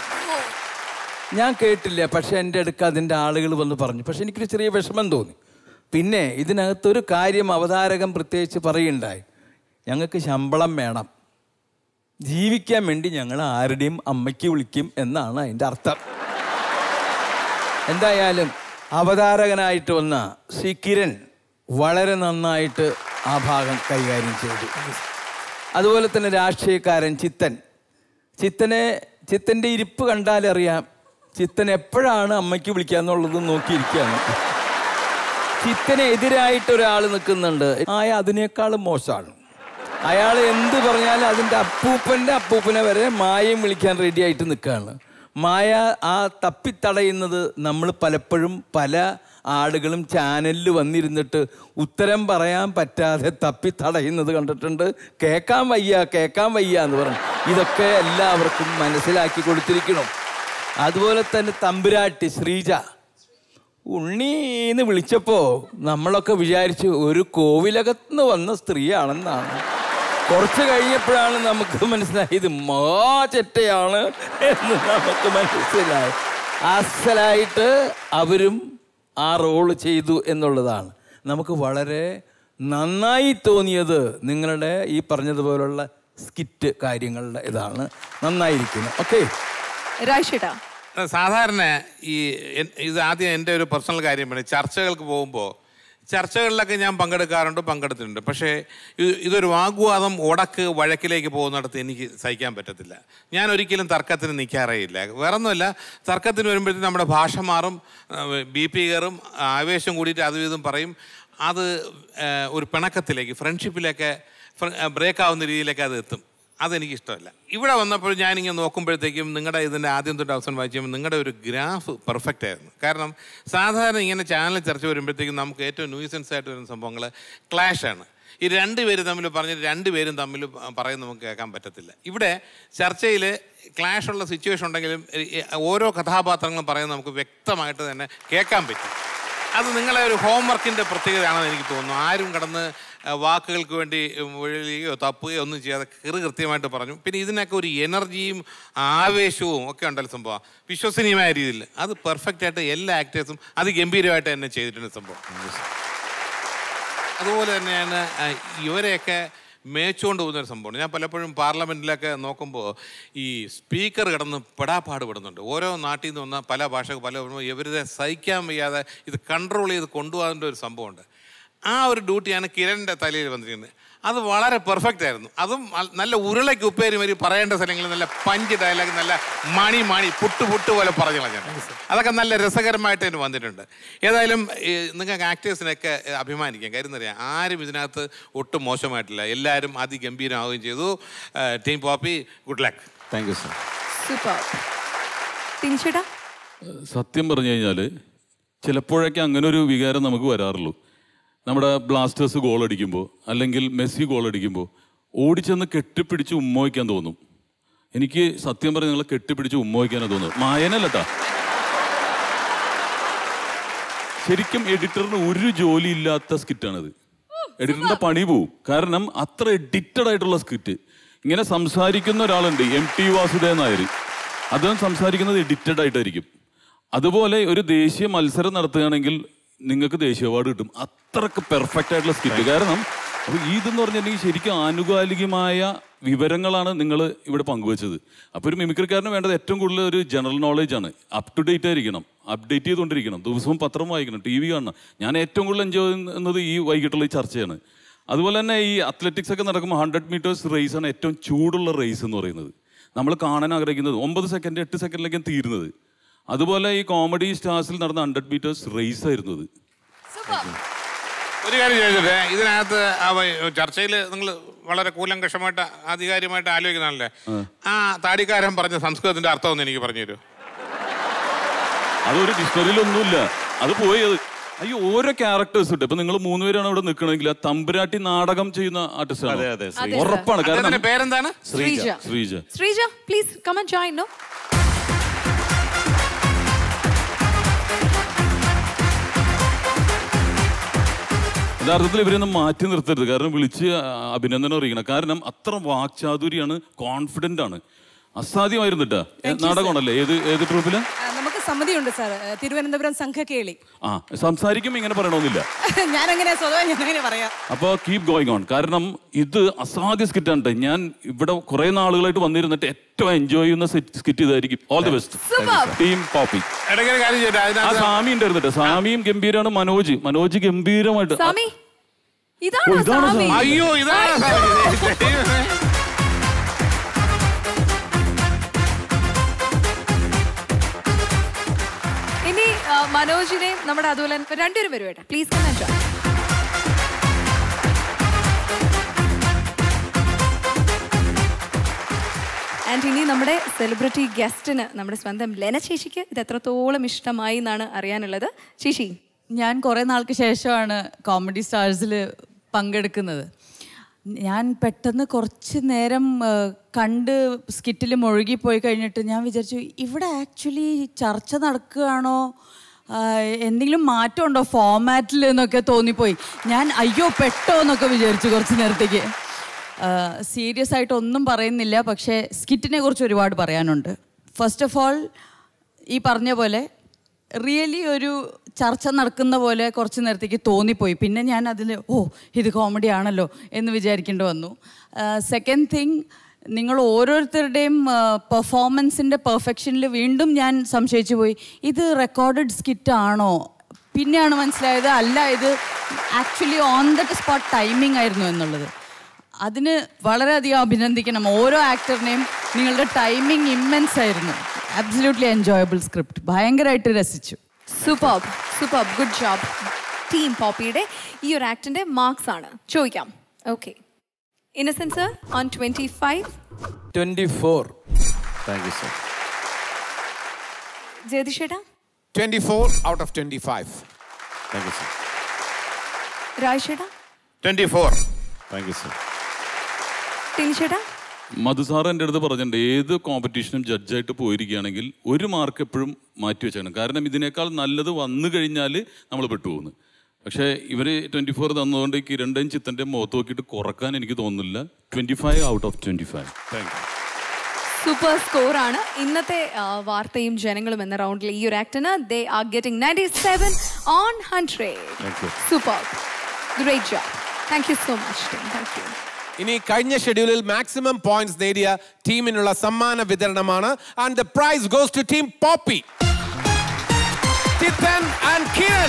Speaker 7: ഞാൻ കേട്ടില്ല പക്ഷെ എൻ്റെ അടുക്ക് അതിൻ്റെ ആളുകൾ വന്ന് പറഞ്ഞു പക്ഷെ എനിക്കൊരു ചെറിയ വിഷമം തോന്നി പിന്നെ ഇതിനകത്തൊരു കാര്യം അവതാരകം പ്രത്യേകിച്ച് പറയുണ്ടായി ഞങ്ങൾക്ക് ശമ്പളം വേണം ജീവിക്കാൻ വേണ്ടി ഞങ്ങൾ ആരുടെയും അമ്മയ്ക്ക് വിളിക്കും എന്നാണ് അതിൻ്റെ അർത്ഥം എന്തായാലും അവതാരകനായിട്ട് വന്ന ശ്രീ കിരൺ വളരെ നന്നായിട്ട് ആ ഭാഗം കൈകാര്യം ചെയ്തു അതുപോലെ തന്നെ രാഷ്ട്രീയക്കാരൻ ചിത്തൻ ചിത്തനെ ചിത്തൻ്റെ ഇരിപ്പ് കണ്ടാലറിയാം ചിത്തൻ എപ്പോഴാണ് അമ്മയ്ക്ക് വിളിക്കാന്നുള്ളത് നോക്കിയിരിക്കുകയാണ് ചിത്തന് എതിരായിട്ട് ഒരാൾ നിൽക്കുന്നുണ്ട് ആയ അതിനേക്കാളും മോശമാണ് അയാൾ എന്ത് പറഞ്ഞാലും അതിൻ്റെ അപ്പൂപ്പൻ്റെ അപ്പൂപ്പനെ വരെ മായയും വിളിക്കാൻ റെഡി ആയിട്ട് നിൽക്കുകയാണ് മായ ആ തപ്പിത്തടയുന്നത് നമ്മൾ പലപ്പോഴും പല ആളുകളും ചാനലിൽ വന്നിരുന്നിട്ട് ഉത്തരം പറയാൻ പറ്റാതെ തപ്പിത്തടയുന്നത് കണ്ടിട്ടുണ്ട് കേൾക്കാൻ വയ്യ കേൾക്കാൻ വയ്യ എന്ന് പറഞ്ഞു ഇതൊക്കെ എല്ലാവർക്കും മനസ്സിലാക്കി കൊടുത്തിരിക്കണം അതുപോലെ തന്നെ തമ്പുരാട്ടി ശ്രീജ ഉണ്ണീന്ന് വിളിച്ചപ്പോ നമ്മളൊക്കെ വിചാരിച്ചു ഒരു കോവിലകത്തുനിന്ന് വന്ന സ്ത്രീയാണെന്നാണ് കുറച്ച് കഴിഞ്ഞപ്പോഴാണ് നമുക്ക് മനസ്സിലായത് മാ ചെറ്റയാണ് എന്ന് നമുക്ക് മനസ്സിലായി അസലായിട്ട് അവരും ആ റോള് ചെയ്തു എന്നുള്ളതാണ് നമുക്ക് വളരെ നന്നായി തോന്നിയത് നിങ്ങളുടെ ഈ പറഞ്ഞതുപോലുള്ള സ്കിറ്റ് കാര്യങ്ങളുടെ ഇതാണ് നന്നായിരിക്കുന്നു ഓക്കെ
Speaker 2: രാജേട്ടാ
Speaker 20: സാധാരണ ഈ എൻ- ഇത് ആദ്യം എൻ്റെ ഒരു പേഴ്സണൽ കാര്യം വേണം ചർച്ചകൾക്ക് പോകുമ്പോൾ ചർച്ചകളിലൊക്കെ ഞാൻ പങ്കെടുക്കാറുണ്ട് പങ്കെടുത്തിട്ടുണ്ട് പക്ഷേ ഇത് ഇതൊരു വാഗ്വാദം ഉടക്ക് വഴക്കിലേക്ക് പോകുന്നിടത്ത് എനിക്ക് സഹിക്കാൻ പറ്റത്തില്ല ഞാൻ ഒരിക്കലും തർക്കത്തിന് നിൽക്കാറേ ഇല്ല വേറൊന്നുമല്ല തർക്കത്തിന് വരുമ്പോഴത്തേക്കും നമ്മുടെ ഭാഷ മാറും ബി പി കയറും ആവേശം കൂടിയിട്ട് അതും ഇതും പറയും അത് ആ, ഒരു പിണക്കത്തിലേക്ക് ഫ്രണ്ട്ഷിപ്പിലേക്ക് ബ്രേക്ക് ആവുന്ന രീതിയിലേക്ക് അത് എത്തും അതെനിക്ക് ഇഷ്ടമല്ല ഇവിടെ വന്നപ്പോൾ ഞാനിങ്ങനെ നോക്കുമ്പോഴത്തേക്കും നിങ്ങളുടെ ഇതിൻ്റെ ആദ്യം തൊട്ട് അവസാനം വായിക്കുമ്പോൾ നിങ്ങളുടെ ഒരു ഗ്രാഫ് പെർഫെക്റ്റ് ആയിരുന്നു കാരണം സാധാരണ ഇങ്ങനെ ചാനൽ ചർച്ച വരുമ്പോഴത്തേക്കും നമുക്ക് ഏറ്റവും ന്യൂസൻസ് ആയിട്ട് വരുന്ന സംഭവങ്ങൾ ക്ലാഷാണ് ഈ രണ്ട് പേര് തമ്മിൽ പറഞ്ഞിട്ട് രണ്ട് പേരും തമ്മിൽ പറയുന്നത് നമുക്ക് കേൾക്കാൻ പറ്റത്തില്ല ഇവിടെ ചർച്ചയിൽ ക്ലാഷ് ഉള്ള സിറ്റുവേഷൻ ഉണ്ടെങ്കിലും ഈ ഓരോ കഥാപാത്രങ്ങളും പറയുന്നത് നമുക്ക് വ്യക്തമായിട്ട് തന്നെ കേൾക്കാൻ പറ്റും അത് നിങ്ങളെ ഒരു ഹോംവർക്കിൻ്റെ പ്രത്യേകതയാണെന്ന് എനിക്ക് തോന്നുന്നു ആരും കടന്ന് ആ, വാക്കുകൾക്ക് വേണ്ടി ഒഴിയുകയോ തപ്പുകയോ ഒന്നും ചെയ്യാതെ കൃ കൃത്യമായിട്ട് പറഞ്ഞു പിന്നെ ഇതിനൊക്കെ ഒരു എനർജിയും ആവേശവും ഒക്കെ ഉണ്ടല്ലോ സംഭവം വിശ്വസനീയമായ രീതിയിൽ അത് പെർഫെക്റ്റ് ആയിട്ട് എല്ലാ ആക്ടേഴ്സും അത് ഗംഭീരമായിട്ട് തന്നെ ചെയ്തിട്ടുണ്ട് സംഭവം അതുപോലെ തന്നെയാണ് ആ, ഇവരെയൊക്കെ മേച്ചുകൊണ്ട് പോകുന്ന ഒരു സംഭവമാണ് ഞാൻ പലപ്പോഴും പാർലമെൻറ്റിലൊക്കെ നോക്കുമ്പോൾ ഈ സ്പീക്കർ കിടന്ന് പെടാപ്പാട് പെടുന്നുണ്ട് ഓരോ നാട്ടിൽ നിന്ന് വന്ന പല ഭാഷ പല ഇവരുടെ സഹിക്കാൻ വയ്യാതെ ഇത് കൺട്രോൾ ചെയ്ത് കൊണ്ടുപോകാനുള്ള ഒരു സംഭവമുണ്ട് ആ ഒരു ഡ്യൂട്ടിയാണ് കിരണിൻ്റെ തലയിൽ വന്നിരിക്കുന്നത് അത് വളരെ പെർഫെക്റ്റ് ആയിരുന്നു അതും അൽ- നല്ല ഉരുളയ്ക്ക് ഉപ്പേരി വരി പറയേണ്ട സ്ഥലങ്ങളിൽ നല്ല പഞ്ച് ഡയലോഗ് നല്ല മണി മണി പുട്ട് പുട്ട് പോലെ പറഞ്ഞു കളഞ്ഞാണ് അതൊക്കെ നല്ല രസകരമായിട്ട് തന്നെ വന്നിട്ടുണ്ട് ഏതായാലും ഈ നിങ്ങൾക്ക് ആക്ടേഴ്സിനൊക്കെ അഭിമാനിക്കാം കാര്യം എന്താ പറയുക ആരും ഇതിനകത്ത് ഒട്ടും മോശമായിട്ടില്ല എല്ലാവരും അതിഗംഭീരമാവുകയും ചെയ്തു team Poppy good luck
Speaker 4: thank you sir
Speaker 2: super ടിൻചേട്ടാ
Speaker 4: സത്യം പറഞ്ഞു കഴിഞ്ഞാൽ ചിലപ്പോഴൊക്കെ അങ്ങനെ ഒരു വികാരം നമുക്ക് വരാറുള്ളൂ നമ്മുടെ ബ്ലാസ്റ്റേഴ്സ് ഗോൾ അടിക്കുമ്പോൾ അല്ലെങ്കിൽ മെസ്സി ഗോൾ അടിക്കുമ്പോൾ ഓടിച്ചെന്ന് കെട്ടിപ്പിടിച്ച് ഉമ്മ വയ്ക്കാൻ തോന്നും എനിക്ക് സത്യം പറഞ്ഞ് നിങ്ങളെ കെട്ടിപ്പിടിച്ച് ഉമ്മ വയ്ക്കാനാണ് തോന്നുന്നത് മായനല്ലട്ടാ ശരിക്കും എഡിറ്ററിന് ഒരു ജോലി ഇല്ലാത്ത സ്കിറ്റാണിത് എഡിറ്ററിന്റെ പണി പോവും കാരണം അത്ര എഡിറ്റഡ് ആയിട്ടുള്ള സ്കിറ്റ് ഇങ്ങനെ സംസാരിക്കുന്ന ഒരാളുണ്ട് എം ടി വാസുദേവൻ നായർ അദ്ദേഹം സംസാരിക്കുന്നത് എഡിറ്റഡ് ആയിട്ടായിരിക്കും അതുപോലെ ഒരു ദേശീയ മത്സരം നടത്തുകയാണെങ്കിൽ നിങ്ങൾക്ക് ദേശീയ അവാർഡ് കിട്ടും അത്രക്ക് പെർഫെക്റ്റ് ആയിട്ടുള്ള സ്കിറ്റ് കാരണം അപ്പോൾ ഈ ഇതെന്ന് പറഞ്ഞിട്ടുണ്ടെങ്കിൽ ശരിക്കും ആനുകാലികമായ വിവരങ്ങളാണ് നിങ്ങൾ ഇവിടെ പങ്കുവച്ചത് അപ്പോൾ ഒരു മിമിക്രിക്കാരന് വേണ്ടത് ഏറ്റവും കൂടുതൽ ഒരു ജനറൽ നോളേജ് ആണ് അപ് ടു ഡേറ്റ് ആയിരിക്കണം അപ്ഡേറ്റ് ചെയ്തുകൊണ്ടിരിക്കണം ദിവസവും പത്രം വായിക്കണം ടി വി കാണണം ഞാൻ ഏറ്റവും കൂടുതൽ എൻജോയ് ചെയ്യുന്നത് ഈ വൈകിട്ടുള്ള ഈ ചർച്ചയാണ് അതുപോലെ തന്നെ ഈ അത്ലറ്റിക്സ് ഒക്കെ നടക്കുമ്പോൾ ഹൺഡ്രഡ് മീറ്റേഴ്സ് റേസ് ആണ് ഏറ്റവും ചൂടുള്ള റേസ് എന്ന് പറയുന്നത് നമ്മൾ കാണാൻ ആഗ്രഹിക്കുന്നത് ഒമ്പത് സെക്കൻഡ് എട്ട് സെക്കൻഡിലേക്കും തീരുന്നത് അതുപോലെ ഈ കോമഡി സ്റ്റാർസിൽ നടന്ന ഹൺഡ്രഡ് മീറ്റേഴ്സ് റേസ് ആയിരുന്നു അത്
Speaker 20: ഒരു കാര്യം ചോദിച്ചോട്ടെ ഇതിനകത്ത് ചർച്ചയിൽ നിങ്ങൾ വളരെ കൂലങ്കഷമായിട്ട് ആധികാരികമായിട്ട് ആലോചിക്കുന്നതാണല്ലേ ആ താടിക്കാരൻ പറഞ്ഞ സംസ്കൃതത്തിന്റെ അർത്ഥം ഒന്ന് എനിക്ക് പറഞ്ഞു തരൂ
Speaker 4: അതൊരു ഡിക്ഷണറിയിലൊന്നുമില്ല അത് പോയി അത് അയ്യോ ഓരോ ക്യാരക്ടേഴ്സ് ഉണ്ട് ഇപ്പൊ നിങ്ങൾ മൂന്നുപേരാണ് ഇവിടെ നിൽക്കണമെങ്കിൽ ആ തമ്പുരാട്ടി നാടകം ചെയ്യുന്ന ആർട്ടിസ്റ്റ്
Speaker 1: അതെ, അതെ, ശ്രീജ.
Speaker 4: ഉറപ്പാണ് കാരണം
Speaker 20: അദ്ദേഹത്തിന്റെ പേരെന്താണ്
Speaker 2: Sreeja.
Speaker 4: Sreeja
Speaker 2: Sreeja please come and join no
Speaker 4: യഥാർത്ഥത്തിൽ ഇവരൊന്നും മാറ്റി നിർത്തരുത് കാരണം വിളിച്ച് അഭിനന്ദനം അറിയിക്കണം കാരണം അത്ര വാക്ചാതുരിയാണ് കോൺഫിഡന്റ് ആണ് അസാധ്യമായിരുന്നു കേട്ടാ നാടകമാണല്ലേ ഏത് ഏത് ട്രൂപ്പില്
Speaker 2: നമുക്ക്
Speaker 14: സമിതിയുണ്ട് സാർ തിരുവനന്തപുരം സംഘക്കേളി
Speaker 4: ആ സംസാരിക്കും ഇങ്ങനെ പറയണമെന്നില്ല
Speaker 14: ഞാൻ അങ്ങനെ സ്വതവേ ഞാൻ അങ്ങനെ പറയാം
Speaker 4: അപ്പോൾ കീപ് ഗോയിങ് ഓൺ കാരണം ഇത് അസാധ്യ സ്കിറ്റാണ് ഞാൻ ഇവിടെ കുറെ നാളുകളായിട്ട് വന്നിരുന്നിട്ട് ഏറ്റവും എൻജോയ് ചെയ്യുന്ന സ്കിറ്റ് ഇതായിരിക്കും all the best team Poppy
Speaker 3: ഇടയ്ക്കൊരു കാര്യം ചെയ്യട്ടെ
Speaker 4: ആ
Speaker 3: അതിനകത്ത്
Speaker 4: സാമി ഉണ്ടായിരുന്നു കേട്ടോ സാമിയും ഗംഭീരാണ് മനോജ് മനോജ് ഗംഭീരമായിട്ട്
Speaker 2: സ്വാമി
Speaker 4: ഓ,
Speaker 2: ഇതാണോ
Speaker 4: ഇതാണോ
Speaker 2: സ്വാമി
Speaker 4: സ്വാമി?
Speaker 3: അയ്യോ ഇതാണ്
Speaker 2: ഇനി ആ, മനോജിനെയും നമ്മുടെ അതുപോലെ തന്നെ- രണ്ടുപേരും വരും കേട്ടോ പ്ലീസ് ആൻഡ് ഇനി നമ്മുടെ സെലിബ്രിറ്റി ഗസ്റ്റിന് നമ്മുടെ സ്വന്തം ലെന ചേച്ചിക്ക് ഇത് എത്രത്തോളം ഇഷ്ടമായി എന്നാണ് അറിയാനുള്ളത് ചേച്ചി
Speaker 6: ഞാൻ കുറേ നാൾക്ക് ശേഷമാണ് കോമഡി സ്റ്റാർസിൽ പങ്കെടുക്കുന്നത് ഞാൻ പെട്ടെന്ന് കുറച്ച് നേരം ആ, കണ്ട് സ്കിറ്റിൽ മുഴുകിപ്പോയി കഴിഞ്ഞിട്ട് ഞാൻ വിചാരിച്ചു ഇവിടെ ആക്ച്വലി ചർച്ച നടക്കുകയാണോ ആ, എന്തെങ്കിലും മാറ്റമുണ്ടോ ഫോമാറ്റിൽ എന്നൊക്കെ തോന്നിപ്പോയി ഞാൻ അയ്യോ പെട്ടോ എന്നൊക്കെ വിചാരിച്ചു കുറച്ച് നേരത്തേക്ക് സീരിയസ് ആയിട്ട് ഒന്നും പറയുന്നില്ല പക്ഷേ സ്കിറ്റിനെ കുറിച്ച് ഒരുപാട് പറയാനുണ്ട് ഫസ്റ്റ് ഓഫ് ഓൾ ഈ പറഞ്ഞ പോലെ റിയലി ഒരു ചർച്ച നടക്കുന്ന പോലെ കുറച്ച് നേരത്തേക്ക് തോന്നിപ്പോയി പിന്നെ ഞാൻ അതിൽ ഓ ഇത് കോമഡി ആണല്ലോ എന്ന് വിചാരിക്കേണ്ടി വന്നു സെക്കൻഡ് തിങ് നിങ്ങൾ ഓരോരുത്തരുടെയും പെർഫോമൻസിൻ്റെ പെർഫെക്ഷനിൽ വീണ്ടും ഞാൻ സംശയിച്ചു പോയി ഇത് റെക്കോർഡഡ് സ്കിറ്റ് ആണോ പിന്നെയാണ് മനസ്സിലായത് അല്ല ഇത് actually on the spot timing ആയിരുന്നു എന്നുള്ളത് അതിന് വളരെയധികം അഭിനന്ദിക്കണം ഓരോ ആക്ടറിനെയും നിങ്ങളുടെ ടൈമിംഗ് ഇമ്മൻസ് ആയിരുന്നു അബ്സല്യൂട്ട്ലി എൻജോയബിൾ സ്ക്രിപ്റ്റ് ഭയങ്കരമായിട്ട് രസിച്ചു
Speaker 2: super super good job team പോപ്പിയുടെ ഈ ഒരു ആക്ടിന്റെ മാർക്സ് ആണ് ചോദിക്കാം okay Innocent's on twenty five
Speaker 7: twenty four
Speaker 8: thank you sir
Speaker 2: ജ്യോതിഷേട്ടാ
Speaker 3: twenty four out of twenty five
Speaker 8: thank you sir
Speaker 2: രാജേട്ടാ
Speaker 20: twenty four
Speaker 8: thank you sir
Speaker 2: ടിനിച്ചേട്ടാ
Speaker 4: മധുസാർ എൻ്റെ അടുത്ത് പറഞ്ഞിട്ടുണ്ട് ഏത് കോമ്പറ്റീഷനും ജഡ്ജായിട്ട് പോയിരിക്കുകയാണെങ്കിൽ ഒരു മാർക്ക് എപ്പോഴും മാറ്റി വെച്ചാണ് കാരണം ഇതിനേക്കാൾ നല്ലത് വന്നു കഴിഞ്ഞാൽ നമ്മൾ പെട്ടുപോകുന്നു പക്ഷേ ഇവർ ട്വൻറ്റി ഫോർ തന്നതുകൊണ്ട് ഈ കിരണിൻ്റെയും ചിത്തൻ്റെയും മുഖത്ത് നോക്കിയിട്ട് കുറക്കാൻ എനിക്ക് തോന്നുന്നില്ല twenty five out of twenty five thank you
Speaker 2: super score ആണ് ഇന്നത്തെ ആ, വാർത്തയും ജനങ്ങളും എന്ന റൗണ്ടിൽ ഈ ഒരു ആക്ടിന് they are getting ninety seven on hundred
Speaker 3: Thank you.
Speaker 2: Super great job thank you so much thank you
Speaker 3: ഇനി കഴിഞ്ഞ ഷെഡ്യൂളിൽ മാക്സിമം പോയിന്റ്സ് നേടിയ ടീമിനുള്ള സമ്മാന വിതരണമാണ് and the prize goes to team Poppy Chithan and Kiran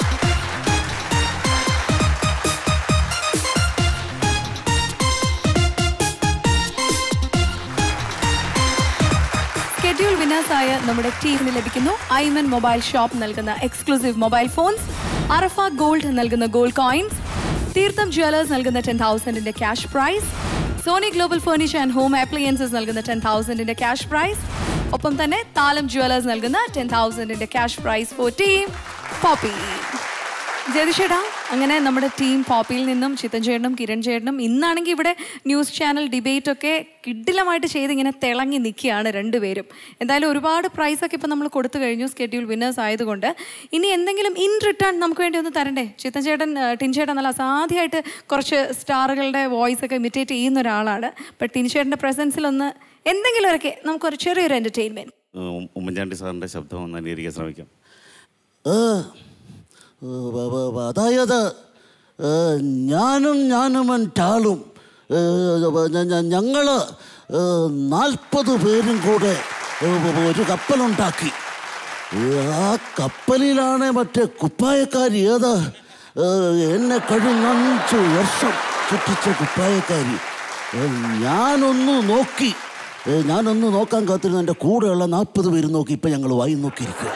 Speaker 2: schedule വിന്നേഴ്സായ നമ്മുടെ ടീമിന് ലഭിക്കുന്നു ഐമൻ മൊബൈൽ ഷോപ്പ് നൽകുന്ന exclusive mobile phones Arafa gold നൽകുന്ന ഗോൾഡ് കോയിൻസ് തീർത്ഥം ജ്വല്ലേഴ്സ് നൽകുന്ന ടെൻ തൗസൻഡിന്റെ cash prize Sony global furniture and home appliances നൽകുന്ന ടെൻ തൗസൻഡിന്റെ ക്യാഷ് പ്രൈസ് ഒപ്പം തന്നെ താലം ജ്വല്ലേഴ്സ് നൽകുന്ന ടെൻ തൗസൻഡിന്റെ cash prize for team Poppy ജയതിഷേട്ടാ അങ്ങനെ നമ്മുടെ ടീം പോപ്പിയിൽ നിന്നും ചിത്തൻ ചേട്ടനും കിരൺ ചേട്ടനും ഇന്നാണെങ്കിൽ ഇവിടെ ന്യൂസ് ചാനൽ ഡിബേറ്റ് ഒക്കെ കിഡിലമായിട്ട് ചെയ്ത് ഇങ്ങനെ തിളങ്ങി നിൽക്കുകയാണ് രണ്ടുപേരും എന്തായാലും ഒരുപാട് പ്രൈസൊക്കെ ഇപ്പം നമ്മൾ കൊടുത്തു കഴിഞ്ഞു സ്കെഡ്യൂൾ വിന്നേഴ്സ് ആയതുകൊണ്ട് ഇനി എന്തെങ്കിലും ഇൻ റിട്ടേൺ നമുക്ക് വേണ്ടി ഒന്ന് തരണ്ടേ ചിത്തൻ ചേട്ടൻ ആ, ടിൻ ചേട്ടൻ നല്ല അസാധ്യമായിട്ട് കുറച്ച് സ്റ്റാറുകളുടെ വോയിസ് ഒക്കെ ഇമിറ്റേറ്റ് ചെയ്യുന്ന ഒരാളാണ് ബട്ട് ടിൻ ചേട്ടൻ്റെ പ്രസൻസിൽ ഒന്ന് എന്തെങ്കിലുമൊക്കെ നമുക്കൊരു ചെറിയൊരു എൻ്റർടൈൻമെൻറ്റ്
Speaker 8: ഉം, ഉമ്മൻചാണ്ടി സാറിൻ്റെ ശബ്ദം ഒന്ന് അനുകരിക്കാൻ ശ്രമിക്കാം
Speaker 21: ഏ, ഏ, വ- വ- വ- അതായത് ഏ, ഞാനും ഞാനും ടാളും ഞങ്ങൾ നാൽപ്പത് പേരും കൂടെ ഏ, വ- ഒരു കപ്പലുണ്ടാക്കി ഏ, ആ കപ്പലിലാണ് മറ്റേ കുപ്പായക്കാരി ഏത് ഏ, എന്നെ കഴിഞ്ഞ അഞ്ച് വർഷം ചുറ്റിച്ച കുപ്പായക്കാരി ഏ, ഞാനൊന്ന് നോക്കി ഏ, ഞാനൊന്ന് നോക്കാൻ കാത്തിരുന്ന എൻ്റെ കൂടെയുള്ള നാൽപ്പത് പേര് നോക്കി ഇപ്പം ഞങ്ങൾ വായി നോക്കിയിരിക്കുക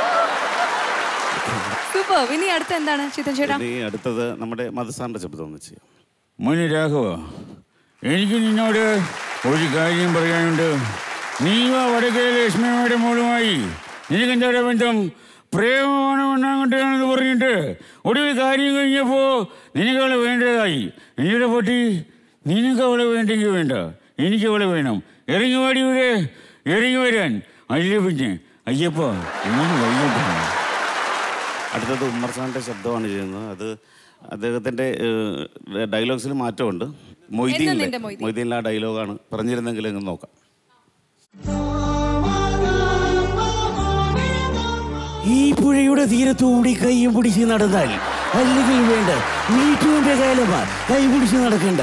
Speaker 2: സൂപ്പർ ഇനി അടുത്ത എന്താണ് ചിത്തൻ ചേട്ടാ
Speaker 8: ഇനി അടുത്തത് നമ്മുടെ മധുസാറിൻ്റെ ശബ്ദം ഒന്ന് ചെയ്യാം
Speaker 5: മോനെ രാഘവ എനിക്ക് നിന്നോട് ഒരു കാര്യം പറയാനുണ്ട് നീ വാ വടക്കേ ലക്ഷ്മിയുടെ മോളുമായി നിനക്ക് എന്താ ബന്ധം പ്രേമമാണ് ഒന്നാങ്കട്ടാണെന്ന് പറഞ്ഞിട്ട് ഒടുവിൽ കാര്യം കഴിഞ്ഞപ്പോ നിനക്ക് അവളെ വേണ്ടതായി എന്നിട്ട് പൊട്ടി നിനക്ക് അവളെ വേണ്ടെങ്കിൽ വേണ്ട എനിക്ക് അവളെ വേണം ഇറങ്ങി വാടി ഇവിടെ ഇറങ്ങി വരാൻ അല്ല പിന്നെ അയ്യപ്പ എനിക്ക് വൈകിട്ടാണ്
Speaker 8: അടുത്തത് ഉമ്മർ സാറിൻ്റെ ശബ്ദമാണ് ചെയ്യുന്നത് അത് അദ്ദേഹത്തിൻ്റെ ഡയലോഗ്സിൽ മാറ്റമുണ്ട് മൊയ്തീനിലെ
Speaker 2: നിന്റെ മൊയ്തീൻ?
Speaker 8: മൊയ്തീനിലെ ആ ഡയലോഗാണ് പറഞ്ഞിരുന്നെങ്കിൽ അങ്ങ് നോക്കാം
Speaker 21: പുഴയുടെ തീരത്തുകൂടി കൈയും പിടിച്ച് നടന്നാൽ അല്ലെങ്കിൽ വേണ്ട മീറ്റുവിന്റെ കാലമാ കൈ പിടിച്ച് നടക്കണ്ട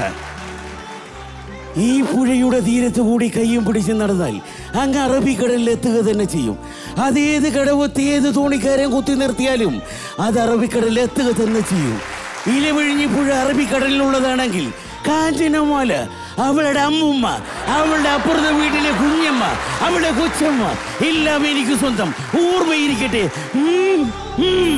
Speaker 21: ഈ പുഴയുടെ തീരത്ത് കൂടി കൈയും പിടിച്ച് നടന്നാൽ അങ്ങ് അറബിക്കടലിൽ എത്തുക തന്നെ ചെയ്യും അതേത് കടവത്ത് ഏത് തോണിക്കാരൻ കുത്തി നിർത്തിയാലും അത് അറബിക്കടലിൽ എത്തുക തന്നെ ചെയ്യും ഇലവിഴിഞ്ഞി പുഴ അറബിക്കടലിലുള്ളതാണെങ്കിൽ കാഞ്ചനമാല അവളുടെ അമ്മുമ്മ അവളുടെ അപ്പുറത്തെ വീട്ടിലെ കുഞ്ഞമ്മ അവളുടെ കൊച്ചമ്മ എല്ലാം എനിക്ക് സ്വന്തം ഓർമ്മയിരിക്കട്ടെ ഉം, ഉം.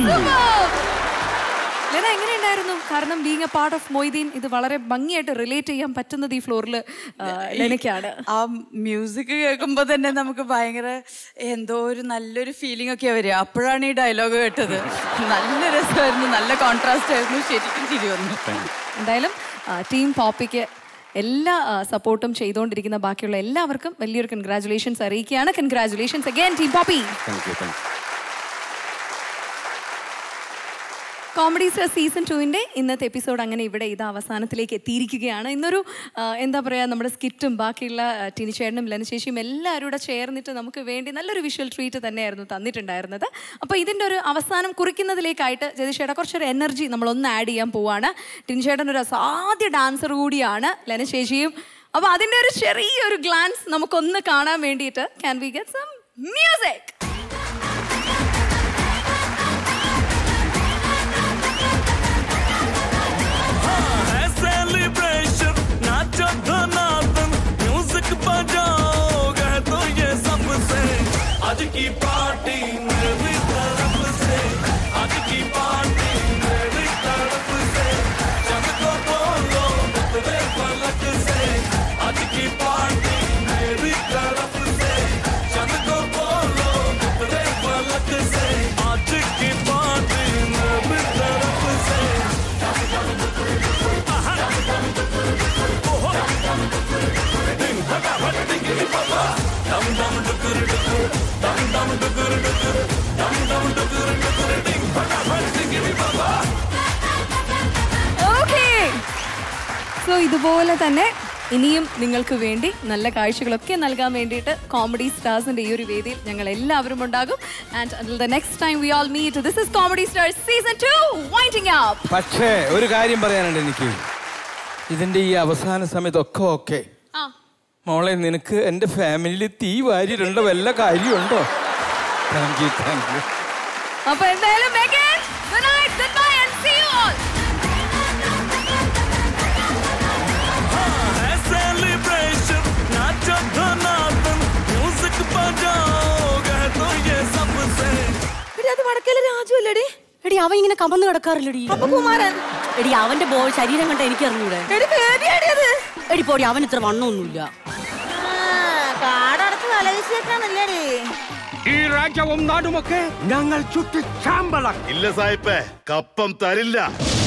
Speaker 2: ലെന എങ്ങനെയുണ്ടായിരുന്നു കാരണം being a part of Moideen ഇത് വളരെ ഭംഗിയായിട്ട് റിലേറ്റ് ചെയ്യാൻ പറ്റുന്നത് ഈ ഫ്ലോറിൽ ലെനയ്ക്കാണ്
Speaker 6: ആ മ്യൂസിക് കേൾക്കുമ്പോൾ തന്നെ നമുക്ക് ഭയങ്കര എന്തോ ഒരു നല്ലൊരു ഫീലിംഗ് ഒക്കെ വരിക അപ്പോഴാണ് ഈ ഡയലോഗ് കേട്ടത് നല്ല രസമായിരുന്നു നല്ല കോൺട്രാസ്റ്റ് ആയിരുന്നു ശരിക്കും ചിരി വന്നു
Speaker 2: എന്തായാലും ടീം പോപ്പിക്ക് എല്ലാ സപ്പോർട്ടും ചെയ്തുകൊണ്ടിരിക്കുന്ന ബാക്കിയുള്ള എല്ലാവർക്കും വലിയൊരു കൺഗ്രാറ്റുലേഷൻസ് അറിയിക്കുകയാണ് congratulations again team Poppy
Speaker 3: thank you thank
Speaker 2: comedy star season ടുവിൻ്റെ ഇന്നത്തെ എപ്പിസോഡ് അങ്ങനെ ഇവിടെ ഇത് അവസാനത്തിലേക്ക് എത്തിയിരിക്കുകയാണ് ഇന്നൊരു ആ, എന്താ പറയുക നമ്മുടെ സ്കിറ്റും ബാക്കിയുള്ള ആ, ടിനിച്ചേട്ടനും ലനശേഷിയും എല്ലാവരും കൂടെ ചേർന്നിട്ട് നമുക്ക് വേണ്ടി നല്ലൊരു വിഷ്വൽ ട്രീറ്റ് തന്നെയായിരുന്നു തന്നിട്ടുണ്ടായിരുന്നത് അപ്പോൾ ഇതിൻ്റെ ഒരു അവസാനം കുറിക്കുന്നതിലേക്കായിട്ട് ജതിഷേട്ട കുറച്ചൊരു എനർജി നമ്മളൊന്ന് ആഡ് ചെയ്യാൻ പോവാണ് ടിനിച്ചേട്ടൻ ഒരു അസാധ്യ ഡാൻസർ കൂടിയാണ് ലനശേഷിയും അപ്പോൾ അതിൻ്റെ ഒരു ചെറിയൊരു ഗ്ലാൻസ് നമുക്കൊന്ന് കാണാൻ വേണ്ടിയിട്ട് can we get some music
Speaker 1: है सेलिब्रेशन नाचो धनातन म्यूजिक बजाओ कह तो ये सबसे आज की पार्टी मेरी तरफ से आज की पार्टी मेरी तरफ से जग को बोलो तेरे फलक से आज की पार्टी मेरी तरफ से जग को बोलो तेरे फलक से आज की पार्टी मेरी तरफ से
Speaker 2: ഓക്കേ സോ ഇതുപോലെ തന്നെ ഇനിയും നിങ്ങൾക്ക് വേണ്ടി നല്ല കാഴ്ചകളൊക്കെ നൽകാൻ വേണ്ടിയിട്ട് കോമഡി സ്റ്റാർസിന്റെ ഈ ഒരു വേദിയിൽ ഞങ്ങൾ എല്ലാവരും ഉണ്ടാകും and the next time we all meet this is comedy stars season 2 winding up
Speaker 7: പക്ഷേ ഒരു കാര്യം പറയാനുണ്ട് എനിക്ക് ഇതിന്റെ ഈ അവസാന സമയത്തൊക്കെ ഓക്കെ
Speaker 2: ആ.
Speaker 7: മോളെ നിനക്ക് എൻ്റെ ഫാമിലിയിൽ തീ വാരിയിടേണ്ട വല്ല കാര്യമുണ്ടോ താങ്ക് യു താങ്ക് യു
Speaker 2: അപ്പൊ എന്തായാലും again, good night, goodbye and see you all.
Speaker 1: है सेलिब्रेशन नाचो धनातन म्यूजिक बजाओ कह तो ये सबसे
Speaker 11: എടി അത് വടക്കേലെ രാജു അല്ലേടി എടി അവൻ ഇങ്ങനെ കമന്ന് കിടക്കാറില്ലടി അപ്പൊ കുമാരൻ എടി അവന്റെ ബോ ശരീരം കണ്ട എനിക്ക് അറിഞ്ഞൂടെ എടി പോടി അവൻ ഇത്ര വണ്ണമൊന്നുമില്ല
Speaker 16: കാടടച്ച് തലവിശേക്കാണല്ലേടി
Speaker 22: ഈ രാജ്യവും നാടുമൊക്കെ ഞങ്ങൾ ചുറ്റി ചാമ്പളാക്കി
Speaker 23: ഇല്ല സായിപ്പേ കപ്പം തരില്ല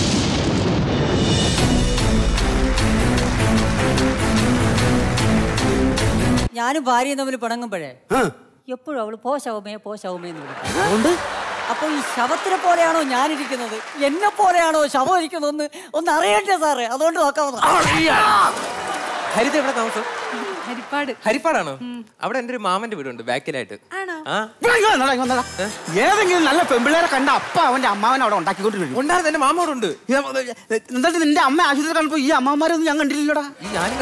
Speaker 16: ഞാനും ഭാര്യയും തമ്മിൽ പിണങ്ങുമ്പോഴേ എപ്പോഴും അവള് പോ ശവമേ പോ ശവമേ എന്ന് വിളിക്കും അപ്പൊ ഈ ശവത്തിനെ പോലെയാണോ ഞാനിരിക്കുന്നത് എന്നെ പോലെയാണോ ശവം ഇരിക്കുന്നതെന്ന് ഒന്ന് അറിയണ്ടേ സാറേ അതുകൊണ്ട് നോക്കാവുന്ന
Speaker 24: ഹരിത എവിടെ താമസം
Speaker 2: ഹരിപ്പാട്
Speaker 24: ഹരിപ്പാടാണോ അവിടെ എൻ്റെ ഒരു മാമന്റെ വീടുണ്ട് ബാക്കിലായിട്ട് ആ
Speaker 12: ഏതെങ്കിലും നല്ല പെമ്പിള്ളേരെ കണ്ട അപ്പ അവന്റെ അമ്മാവൻ അവിടെ ഉണ്ടാക്കിക്കൊണ്ട് വരും
Speaker 24: ഉണ്ടായിരുന്നു എന്റെ മാമ അവിടെ ഉണ്ട്
Speaker 12: എന്നിട്ട് നിന്റെ അമ്മ ആശുപത്രി കണ്ടപ്പോ ഈ അമ്മമാരൊന്നും ഞാൻ കണ്ടില്ലല്ലോടാ
Speaker 24: ഞാനും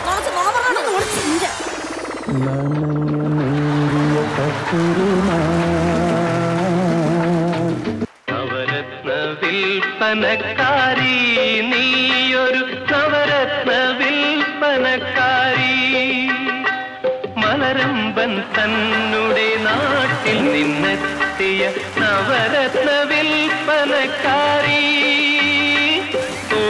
Speaker 1: നവരത്ന വിൽപ്പനക്കാരി നീയൊരു നവരത്ന വിൽപ്പനക്കാരി മലരമ്പൻ തന്നുടെ നാട്ടിൽ നിന്നെത്തിയ നവരത്ന വിൽപ്പനക്കാരി ഓ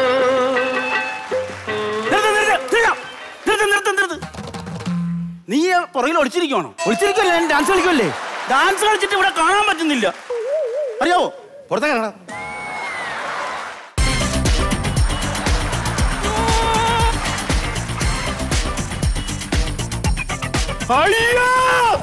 Speaker 12: നീ പുറകിൽ ഒളിച്ചിരിക്കുവാണോ ഒളിച്ചിരിക്കുമല്ലേ ഞാൻ ഡാൻസ് കളിക്കുമല്ലേ ഡാൻസ് കളിച്ചിട്ട് ഇവിടെ കാണാൻ പറ്റുന്നില്ല അറിയാവോ പുറത്തേക്ക് ഇറങ്ങടാ. അയ്യോ